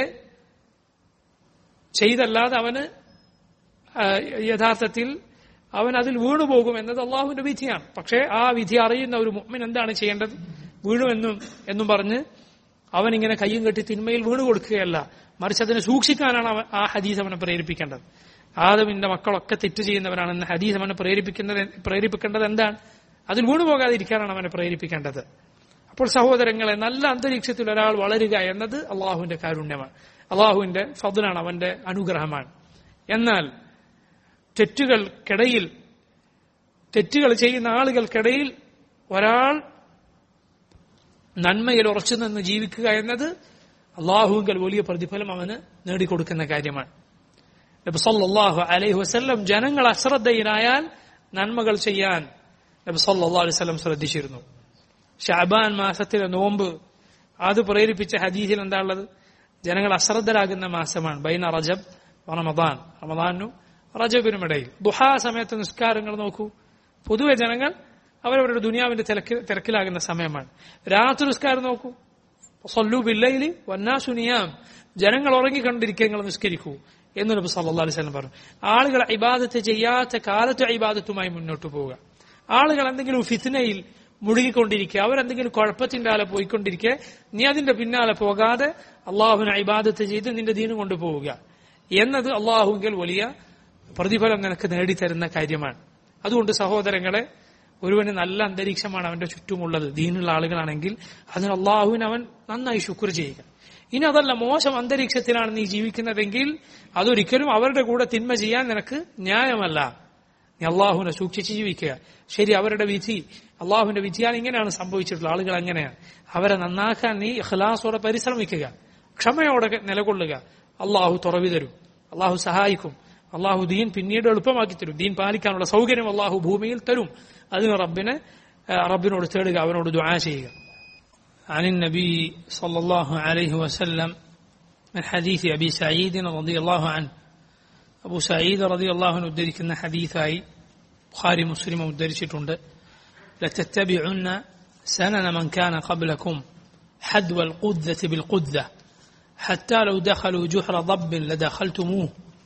ചെയ്തല്ലാതെ അവന് ആ, യഥാർത്ഥത്തിൽ അവൻ അതിൽ വീണുപോകും എന്നത് അള്ളാഹുവിന്റെ വിധിയാണ് പക്ഷേ ആ വിധി അറിയുന്ന ഒരു മുഅ്മിൻ എന്താണ് ചെയ്യേണ്ടത് വീണുവെന്നും എന്നും പറഞ്ഞ് അവൻ ഇങ്ങനെ കയ്യും കെട്ടി തിന്മയിൽ വീണു കൊടുക്കുകയല്ല മറിച്ച് അതിനെ സൂക്ഷിക്കാനാണ് അവൻ ആ ഹദീസ് അവനെ പ്രേരിപ്പിക്കേണ്ടത് ആദമിന്റെ മക്കളൊക്കെ തെറ്റ് ചെയ്യുന്നവരാണെന്ന് ഹദീസ് അവനെ പ്രേരിപ്പിക്കുന്നത് പ്രേരിപ്പിക്കേണ്ടത് എന്താണ് അതിൽ വീണു പോകാതിരിക്കാനാണ് അവനെ പ്രേരിപ്പിക്കേണ്ടത് അപ്പോൾ സഹോദരങ്ങളെ നല്ല അന്തരീക്ഷത്തിൽ ഒരാൾ വളരുക എന്നത് അള്ളാഹുവിന്റെ കാരുണ്യമാണ് അള്ളാഹുവിന്റെ ഫضലാണ് അവന്റെ അനുഗ്രഹമാണ് എന്നാൽ തെറ്റുകൾക്കിടയിൽ തെറ്റുകൾ ചെയ്യുന്ന ആളുകൾക്കിടയിൽ ഒരാൾ നന്മയിൽ ഉറച്ചു നിന്ന് ജീവിക്കുക എന്നത് അള്ളാഹുവിൽ വലിയ പ്രതിഫലം അവന് നേടിക്കൊടുക്കുന്ന കാര്യമാണ് നബി സല്ലല്ലാഹു അലൈഹി വസല്ലം ജനങ്ങൾ അശ്രദ്ധയിലായാൽ നന്മകൾ ചെയ്യാൻ നബി സല്ലല്ലാഹു അലൈഹി വസല്ലം ശ്രദ്ധിച്ചിരുന്നു ഷാബാൻ മാസത്തിലെ നോമ്പ് അത് പ്രേരിപ്പിച്ച ഹദീസിൽ എന്താ ഉള്ളത് ജനങ്ങൾ അശ്രദ്ധരാകുന്ന മാസമാണ് ബൈന റജബ് റമദാൻ റമദാനും റജബിനും ഇടയിൽ ദുഹാ സമയത്ത് നിസ്കാരങ്ങൾ നോക്കൂ പൊതുവെ ജനങ്ങൾ അവരവരുടെ ദുനിയാവിന്റെ തിരക്ക് തിരക്കിലാകുന്ന സമയമാണ് രാത്രി നിസ്കാരം നോക്കൂ സല്ലു ബില്ലയില് വന്നാസുനിയാം ജനങ്ങൾ ഉറങ്ങിക്കണ്ടിരിക്കുക നിങ്ങൾ നിസ്കരിക്കൂ എന്ന് നബി സല്ലല്ലാഹു അലൈഹി വസല്ലം പറഞ്ഞു ആളുകൾ ഇബാദത്ത് ചെയ്യാത്ത കാലത്ത് ഇബാദത്തുമായി മുന്നോട്ട് പോവുക ആളുകൾ എന്തെങ്കിലും ഫിത്നയിൽ മുഴുകിക്കൊണ്ടിരിക്കുക അവരെന്തെങ്കിലും കുഴപ്പത്തിന്റെ ആലെ പോയിക്കൊണ്ടിരിക്കുക നീ അതിന്റെ പിന്നാലെ പോകാതെ അള്ളാഹുവിനെ ഇബാദത്ത് ചെയ്ത് നിന്റെ ദീനം കൊണ്ടുപോവുക എന്നത് അള്ളാഹുവിൽ വലിയ പ്രതിഫലം നിനക്ക് നേടിത്തരുന്ന കാര്യമാണ് അതുകൊണ്ട് സഹോദരങ്ങളെ ഒരുവന് നല്ല അന്തരീക്ഷമാണ് അവന്റെ ചുറ്റുമുള്ളത് ദീനുള്ള ആളുകളാണെങ്കിൽ അതിന് അള്ളാഹുവിന് അവൻ നന്നായി ശുക്ർ ചെയ്യുക ഇനി അതല്ല മോശം അന്തരീക്ഷത്തിലാണ് നീ ജീവിക്കുന്നതെങ്കിൽ അതൊരിക്കലും അവരുടെ കൂടെ തിന്മ ചെയ്യാൻ നിനക്ക് ന്യായമല്ല നീ അള്ളാഹുവിനെ സൂക്ഷിച്ച് ജീവിക്കുക ശരി അവരുടെ വിധി അള്ളാഹുവിന്റെ വിധിയാണ് ഇങ്ങനെയാണ് സംഭവിച്ചിട്ടുള്ളത് ആളുകൾ അങ്ങനെയാണ് അവരെ നന്നാക്കാൻ നീ ഖലാസോടെ പരിശ്രമിക്കുക ക്ഷമയോടെ നിലകൊള്ളുക അള്ളാഹു തുറവി തരും അള്ളാഹു സഹായിക്കും അള്ളാഹു ദീൻ പിന്നീട് എളുപ്പമാക്കി തരും ദീൻ പാലിക്കാനുള്ള സൗകര്യം അള്ളാഹു ഭൂമിയിൽ തരും അതിന് റബ്ബിന് ആ, റബ്ബിനോട് തേടുക അവനോട് ദുആ ചെയ്യുക عن النبي صلى الله عليه وسلم من حديث أبي سعيد رضي الله عنه أبو سعيد رضي الله عنه ഉദ്ധരിക്കുന്ന ഹദീസായി ബുഖാരി മുസ്ലിം ഉദ്ധരിച്ചിട്ടുണ്ട് لتتبعن سنن من كان قبلكم حدو القذة بالقذة حتى لو دخلوا جحر ضب لدخلتموه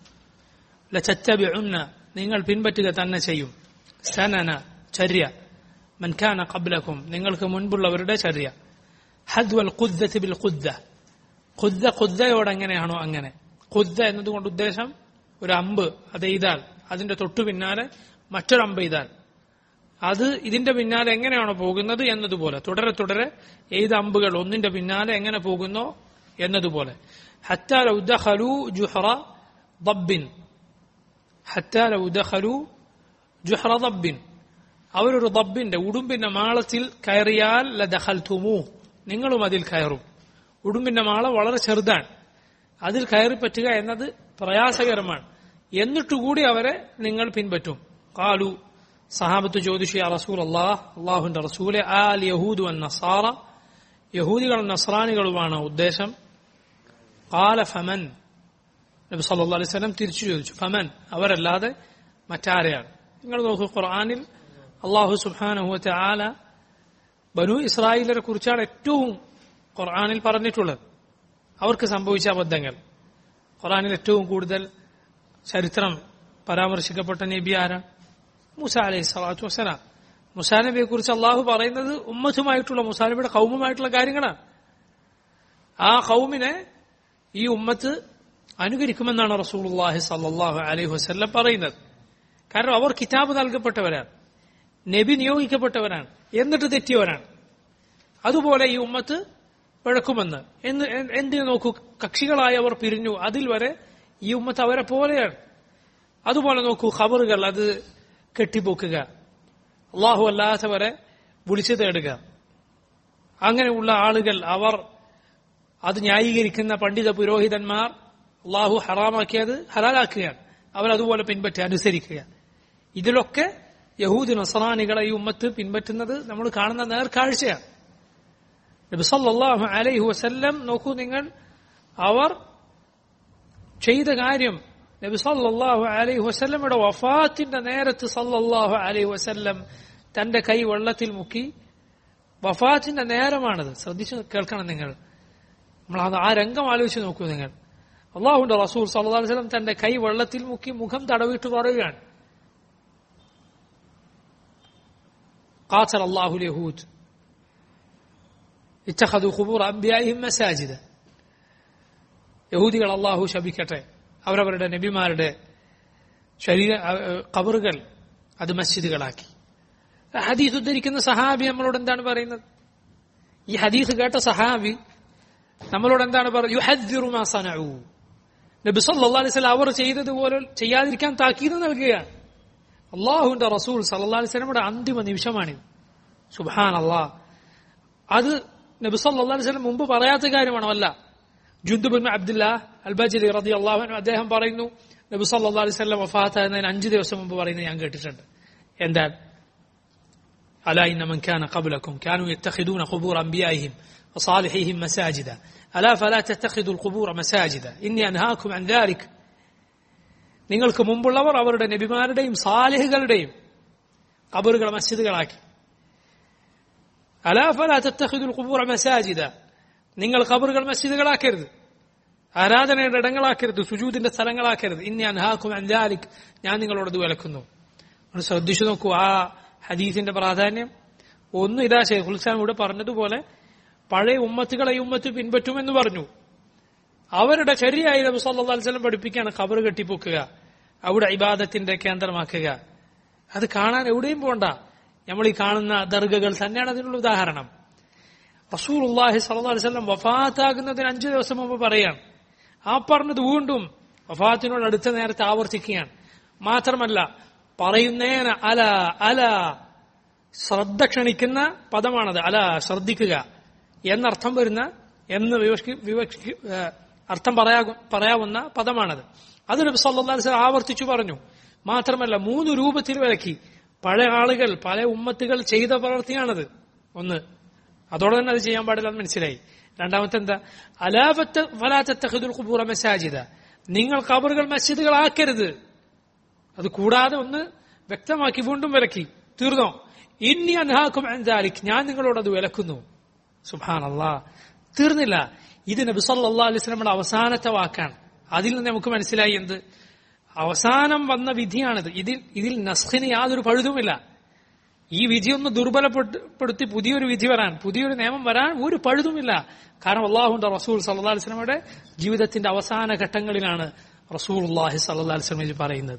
لتتبعن നിങ്ങൾ പിൻപറ്റുക തന്നെ ചെയ്യും സനന ചര്യ മൻകാന കബ്ലക്കും നിങ്ങൾക്ക് മുൻപുള്ളവരുടെ ചര്യ ഹദ്വൽ ഖുദ്ദത്ത് ബിൽ ഖുദ്ദ ഖുദ്ദ ഖുദ്ദയോട് എങ്ങനെയാണോ അങ്ങനെ ഖുദ്ദ എന്നതുകൊണ്ട് ഉദ്ദേശം ഒരു അമ്പ് അത് എയ്താൽ അതിന്റെ തൊട്ടു പിന്നാലെ മറ്റൊരു അമ്പ് എയ്താൽ അത് ഇതിന്റെ പിന്നാലെ എങ്ങനെയാണോ പോകുന്നത് എന്നതുപോലെ തുടരെ തുടരെ ഏത് അമ്പുകൾ ഒന്നിന്റെ പിന്നാലെ എങ്ങനെ പോകുന്നോ എന്നതുപോലെ ഹത്താ ലൗ ദഖലു ജുഹറ ضبിൻ ഹത്താ ലൗ ദഖലു ജുഹറ ضبിൻ അവരൊരു ദബിന്റെ ഉടുമ്പിന്റെ മാളത്തിൽ കയറിയാൽ ലദഖൽതുമൂ നിങ്ങളും അതിൽ കയറും ഉടുമ്പിന്റെ മാളം വളരെ ചെറുതാണ് അതിൽ കയറി പറ്റുക എന്നത് പ്രയാസകരമാണ് എന്നിട്ടുകൂടി അവരെ നിങ്ങൾ പിൻപറ്റും കാലു സഹാബത്ത് ചോദിച്ചു യാ റസൂൽ അള്ളാഹ് അള്ളാഹുന്റെ റസൂലെ ആൽ യഹൂദു എൻ നസാറ യഹൂദികളും നസ്രാനികളുമാണ് ഉദ്ദേശം കാല ഫമൻ നബി സല്ലല്ലാഹു അലൈഹി വസല്ലം തിരിച്ചു ചോദിച്ചു ഫമൻ അവരല്ലാതെ മറ്റാരെയാണ് നിങ്ങൾ നോക്കൂ ഖുർആനിൽ അള്ളാഹു സുബാനഹുവത്തെ ആല ബനു ഇസ്രായേലരെ കുറിച്ചാണ് ഏറ്റവും ഖുർആാനിൽ പറഞ്ഞിട്ടുള്ളത് അവർക്ക് സംഭവിച്ച അബദ്ധങ്ങൾ ഖുർആാനിൽ ഏറ്റവും കൂടുതൽ ചരിത്രം പരാമർശിക്കപ്പെട്ട നബി ആരാണ് മുസ അലൈഹി സ്വലാത്തു വസ്സലാം മുസാ നബിയെ കുറിച്ച് അള്ളാഹു പറയുന്നത് ഉമ്മത്തുമായിട്ടുള്ള മുസാ നബിയുടെ കൗമുമായിട്ടുള്ള കാര്യങ്ങളാണ് ആ കൗമിനെ ഈ ഉമ്മത്ത് അനുകരിക്കുമെന്നാണ് റസൂലുള്ളാഹി സല്ലല്ലാഹു അലൈഹി വസല്ലം പറയുന്നത് കാരണം അവർ കിതാബ് നൽകപ്പെട്ടവരാണ് നബി നിയോഗിക്കപ്പെട്ടവരാണ് എന്നിട്ട് തെറ്റിയവരാണ് അതുപോലെ ഈ ഉമ്മത്ത് പിഴക്കുമെന്ന് എന്ന് എന്തിനു നോക്കൂ കക്ഷികളായി അവർ പിരിഞ്ഞു അതിൽ വരെ ഈ ഉമ്മത്ത് അവരെ പോലെയാണ് അതുപോലെ നോക്കൂ ഖബറുകൾ അത് കെട്ടിപ്പൊക്കുക അള്ളാഹു അല്ലാത്തവരെ വിളിച്ചു തേടുക അങ്ങനെയുള്ള ആളുകൾ അവർ അത് ന്യായീകരിക്കുന്ന പണ്ഡിത പുരോഹിതന്മാർ അള്ളാഹു ഹറാമാക്കിയത് ഹലാലാക്കുകയാണ് അവരതുപോലെ പിൻപറ്റി അനുസരിക്കുക ഇതിലൊക്കെ യഹൂദ് നസറാനികളെ ഈ ഉമ്മത്ത് പിൻപറ്റുന്നത് നമ്മൾ കാണുന്ന നേർക്കാഴ്ചയാണ് നബിസല്ലാഹു അലൈഹി വസല്ലം നോക്കൂ നിങ്ങൾ അവർ ചെയ്ത കാര്യം നബി സല്ലല്ലാഹു അലൈഹി വസല്ലമയുടെ വഫാത്തിന്റെ നേരത്ത് സല്ലല്ലാഹു അലൈഹി വസല്ലം തന്റെ കൈ വെള്ളത്തിൽ മുക്കി വഫാത്തിന്റെ നേരമാണത് ശ്രദ്ധിച്ചു കേൾക്കണം നിങ്ങൾ നമ്മൾ അത് ആ രംഗം ആലോചിച്ച് നോക്കൂ നിങ്ങൾ അള്ളാഹുന്റെ റസൂൽ സല്ലല്ലാഹു അലൈഹി വസല്ലം തന്റെ കൈ വെള്ളത്തിൽ മുക്കി മുഖം തടവിട്ട് പറയുകയാണ് قاتل الله اليهود اتخذوا قبور أنبيائهم مساجد യഹൂദികൾ അള്ളാഹു ശപിക്കട്ടെ അവരവരുടെ നബിമാരുടെ ശരീര കബറുകൾ അത് മസ്ജിദുകളാക്കി ഹദീസ് ഉദ്ധരിക്കുന്ന സഹാബി നമ്മളോട് എന്താണ് പറയുന്നത് ഈ ഹദീസ് കേട്ട സഹാബി നമ്മളോട് എന്താണ് പറയുന്നത് നബി സല്ലല്ലാഹു അലൈഹി വസല്ലം അവർ ചെയ്തതുപോലെ ചെയ്യാതിരിക്കാൻ താക്കീത് നൽകുകയാണ് അള്ളാഹുവിന്റെ റസൂൽ സല്ലല്ലാഹു അലൈഹി വസല്ലമയുടെ അന്തിമ നിമിഷമാണിത് സുബ്ഹാൻ അള്ളാഹ് അത് നബി സല്ലല്ലാഹു അലൈഹി വസല്ലം മുമ്പ് പറയാത്ത കാര്യമാണോ അല്ല ജുന്ദുബിൻ അബ്ദുല്ല അൽബജലി റതി അള്ളാഹു അദ്ദേഹം പറയുന്നു നബി സല്ലല്ലാഹു അലൈഹി വസല്ലം വഫാത്താകുന്നതിന് അഞ്ച് ദിവസം മുമ്പ് പറയുന്നത് ഞാൻ കേട്ടിട്ടുണ്ട് എന്താ ألا إن من كان قبلكم كانوا يتخذون قبور أنبيائهم وصالحيهم مساجدا ألا فلا تتخذوا القبور مساجدا إني أنهاكم عن ذلك നിങ്ങൾക്ക് മുമ്പുള്ളവർ അവരുടെ നബിമാരുടെയും സാലിഹുകളുടെയും കബറുകൾ മസ്ജിദുകളാക്കി അലാഫല തത്തഖിദുൽ ഖുബൂറ മസാജിദ നിങ്ങൾ കബറുകൾ മസ്ജിദുകളാക്കരുത് ആരാധനയുടെ ഇടങ്ങളാക്കരുത് സുജൂദിന്റെ സ്ഥലങ്ങളാക്കരുത് ഇനി അൻഹാക്കും അൻജാലിക് ഞാൻ നിങ്ങളോടത് വിലക്കുന്നു ശ്രദ്ധിച്ചു നോക്കൂ ആ ഹദീസിന്റെ പ്രാധാന്യം ഒന്ന് ഇതാ ഷെയ്ഖുൽ ഇസ്ലാം ഇവിടെ പറഞ്ഞതുപോലെ പഴയ ഉമ്മത്തുകളെ ഈ ഉമ്മത്ത് പിൻപറ്റുമെന്ന് പറഞ്ഞു അവരുടെ ശരിയായി നബി സല്ലല്ലാഹു അലൈഹി വസല്ലം പഠിപ്പിക്കുകയാണ് ഖബർ കെട്ടിപ്പൊക്കുക അവിടെ ഇബാദത്തിന്റെ കേന്ദ്രമാക്കുക അത് കാണാൻ എവിടെയും പോണ്ട നമ്മൾ ഈ കാണുന്ന ദർഗകൾ തന്നെയാണ് അതിനുള്ള ഉദാഹരണം റസൂലുള്ളാഹി സ്വല്ലല്ലാഹു അലൈഹി വസല്ലം വഫാത്താകുന്നതിന് അഞ്ചു ദിവസം മുമ്പ് പറയാം ആ പറഞ്ഞത് വീണ്ടും വഫാത്തിനോട് അടുത്ത നേരത്തെ ആവർത്തിക്കുകയാണ് മാത്രമല്ല പറയുന്നേന അല അല ശ്രദ്ധ ക്ഷണിക്കുന്ന പദമാണത് അല ശ്രദ്ധിക്കുക എന്നർത്ഥം വരുന്ന എന്ന് വിവക്ഷി വിവക്ഷി അർത്ഥം പറയാ പറയാവുന്ന പദമാണത് അത് നബി സല്ലല്ലാഹു അലൈഹി വസല്ലം ആവർത്തിച്ചു പറഞ്ഞു മാത്രമല്ല മൂന്ന് രൂപത്തിൽ വിലക്കി പഴയ ആളുകൾ പല ഉമ്മത്തുകൾ ചെയ്ത പ്രവൃത്തിയാണത് ഒന്ന് അതോടെ തന്നെ അത് ചെയ്യാൻ പാടില്ല എന്ന് മനസ്സിലായി രണ്ടാമത്തെ എന്താ അലാഫത്ത് ഫലാത്തഖിദുൽ ഖുബൂറ മസാജിദ നിങ്ങൾ കബറുകൾ മസ്ജിദുകളാക്കരുത് അത് കൂടാതെ ഒന്ന് വ്യക്തമാക്കി വീണ്ടും വിലക്കി തീർന്നോ ഇനി അൻഹാക്കും അൻദാലിക് ഞാൻ നിങ്ങളോട് അത് വിലക്കുന്നു സുബാൻ അള്ളാ തീർന്നില്ല ഇത് നബി സല്ലല്ലാഹു അലൈഹി വസല്ലമയുടെ അവസാനത്തെ വാക്കാണ് അതിൽ നിന്ന് നമുക്ക് മനസ്സിലായി എന്ത് അവസാനം വന്ന വിധിയാണിത് ഇതിൽ ഇതിൽ നസ്ഖിന് യാതൊരു പഴുതുമില്ല ഈ വിധി ഒന്ന് ദുർബലപ്പെടുത്തി പുതിയൊരു വിധി വരാൻ പുതിയൊരു നിയമം വരാൻ ഒരു പഴുതുമില്ല കാരണം അള്ളാഹുന്റെ റസൂൽ സല്ലാ അലിസ്ലമയുടെ ജീവിതത്തിന്റെ അവസാന ഘട്ടങ്ങളിലാണ് റസൂൽ അള്ളാഹി സല്ലാ അലിസ്ലമിൽ പറയുന്നത്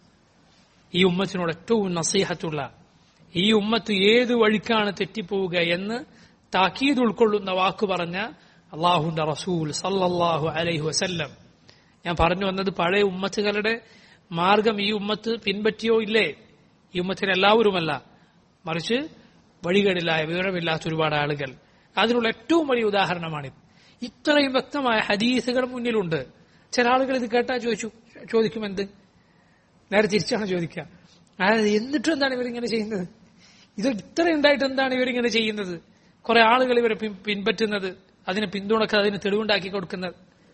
ഈ ഉമ്മത്തിനോട് ഏറ്റവും നസീഹത്തുള്ള ഈ ഉമ്മത്ത് ഏത് വഴിക്കാണ് തെറ്റിപ്പോവുക എന്ന് താക്കീത് ഉൾക്കൊള്ളുന്ന വാക്ക് പറഞ്ഞ അള്ളാഹുന്റെ റസൂൽ സല്ലല്ലാഹു അലൈഹി വസല്ലം ഞാൻ പറഞ്ഞു വന്നത് പഴയ ഉമ്മത്തുകളുടെ മാർഗം ഈ ഉമ്മത്ത് പിൻപറ്റിയോ ഇല്ലേ ഈ ഉമ്മത്തിന് എല്ലാവരുമല്ല മറിച്ച് വഴികളിലായ വിവരമില്ലാത്ത ഒരുപാട് ആളുകൾ അതിനുള്ള ഏറ്റവും വലിയ ഉദാഹരണമാണിത് ഇത്രയും വ്യക്തമായ ഹദീസുകൾ മുന്നിലുണ്ട് ചില ആളുകൾ ഇത് കേട്ടാ ചോദിച്ചു ചോദിക്കും എന്ത് നേരെ തിരിച്ചാണ് ചോദിക്കുക അതായത് എന്നിട്ടും എന്താണ് ഇവരിങ്ങനെ ചെയ്യുന്നത് ഇത് ഇത്ര ഉണ്ടായിട്ട് എന്താണ് ഇവരിങ്ങനെ ചെയ്യുന്നത് കുറെ ആളുകൾ ഇവരെ പിൻപറ്റുന്നത് അതിനെ പിന്തുണക്കുക അതിന് തെളിവുണ്ടാക്കി കൊടുക്കുന്നത്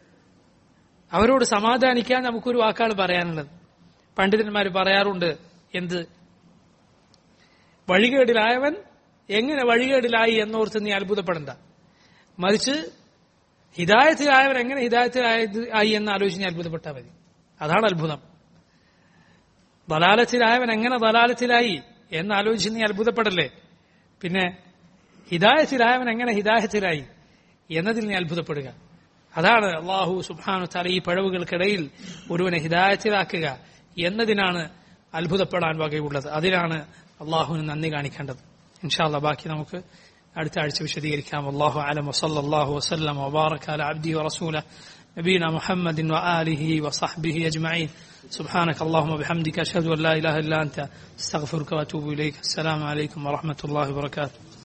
അവരോട് സമാധാനിക്കാൻ നമുക്കൊരു വാക്കാണ് പറയാനുള്ളത് പണ്ഡിതന്മാർ പറയാറുണ്ട് എന്ത് വഴികേടിലായവൻ എങ്ങനെ വഴികേടിലായി എന്നോർത്ത് നീ അത്ഭുതപ്പെടണ്ട മറിച്ച് ഹിദായത്തിലായവൻ എങ്ങനെ ഹിദായത്തിലായത് ആയി എന്ന് ആലോചിച്ച് നീ അത്ഭുതപ്പെട്ടാൽ മതി അതാണ് അത്ഭുതം ദലാലത്തിലായവൻ എങ്ങനെ ദലാലത്തിലായി എന്ന് ആലോചിച്ച് നീ അത്ഭുതപ്പെടല്ലേ പിന്നെ ഹിദായത്തിലായവൻ എങ്ങനെ ഹിദായത്തിലായി എന്നതിൽ നീ അത്ഭുതപ്പെടുക അതാണ് അള്ളാഹു സുബാനു താല ഈ പിഴവുകൾക്കിടയിൽ ഒരുവനെ ഹിദായത്തിലാക്കുക എന്നതിനാണ് അത്ഭുതപ്പെടാൻ വകയുള്ളത് അതിനാണ് അള്ളാഹുവിന് നന്ദി കാണിക്കേണ്ടത് ഇൻഷാല്ല ബാക്കി നമുക്ക് അടുത്ത ആഴ്ച വിശദീകരിക്കാം അള്ളാഹു അലം വസല്ലാഹു വസ്ലം വബാറക് അല അബ്ദി വറസൂല نبينا محمد وآله وصحبه أجمعين سبحانك اللهم وبحمدك أشهد أن لا إله إلا أنت استغفرك وأتوب إليك السلام عليكم ورحمة الله وبركاته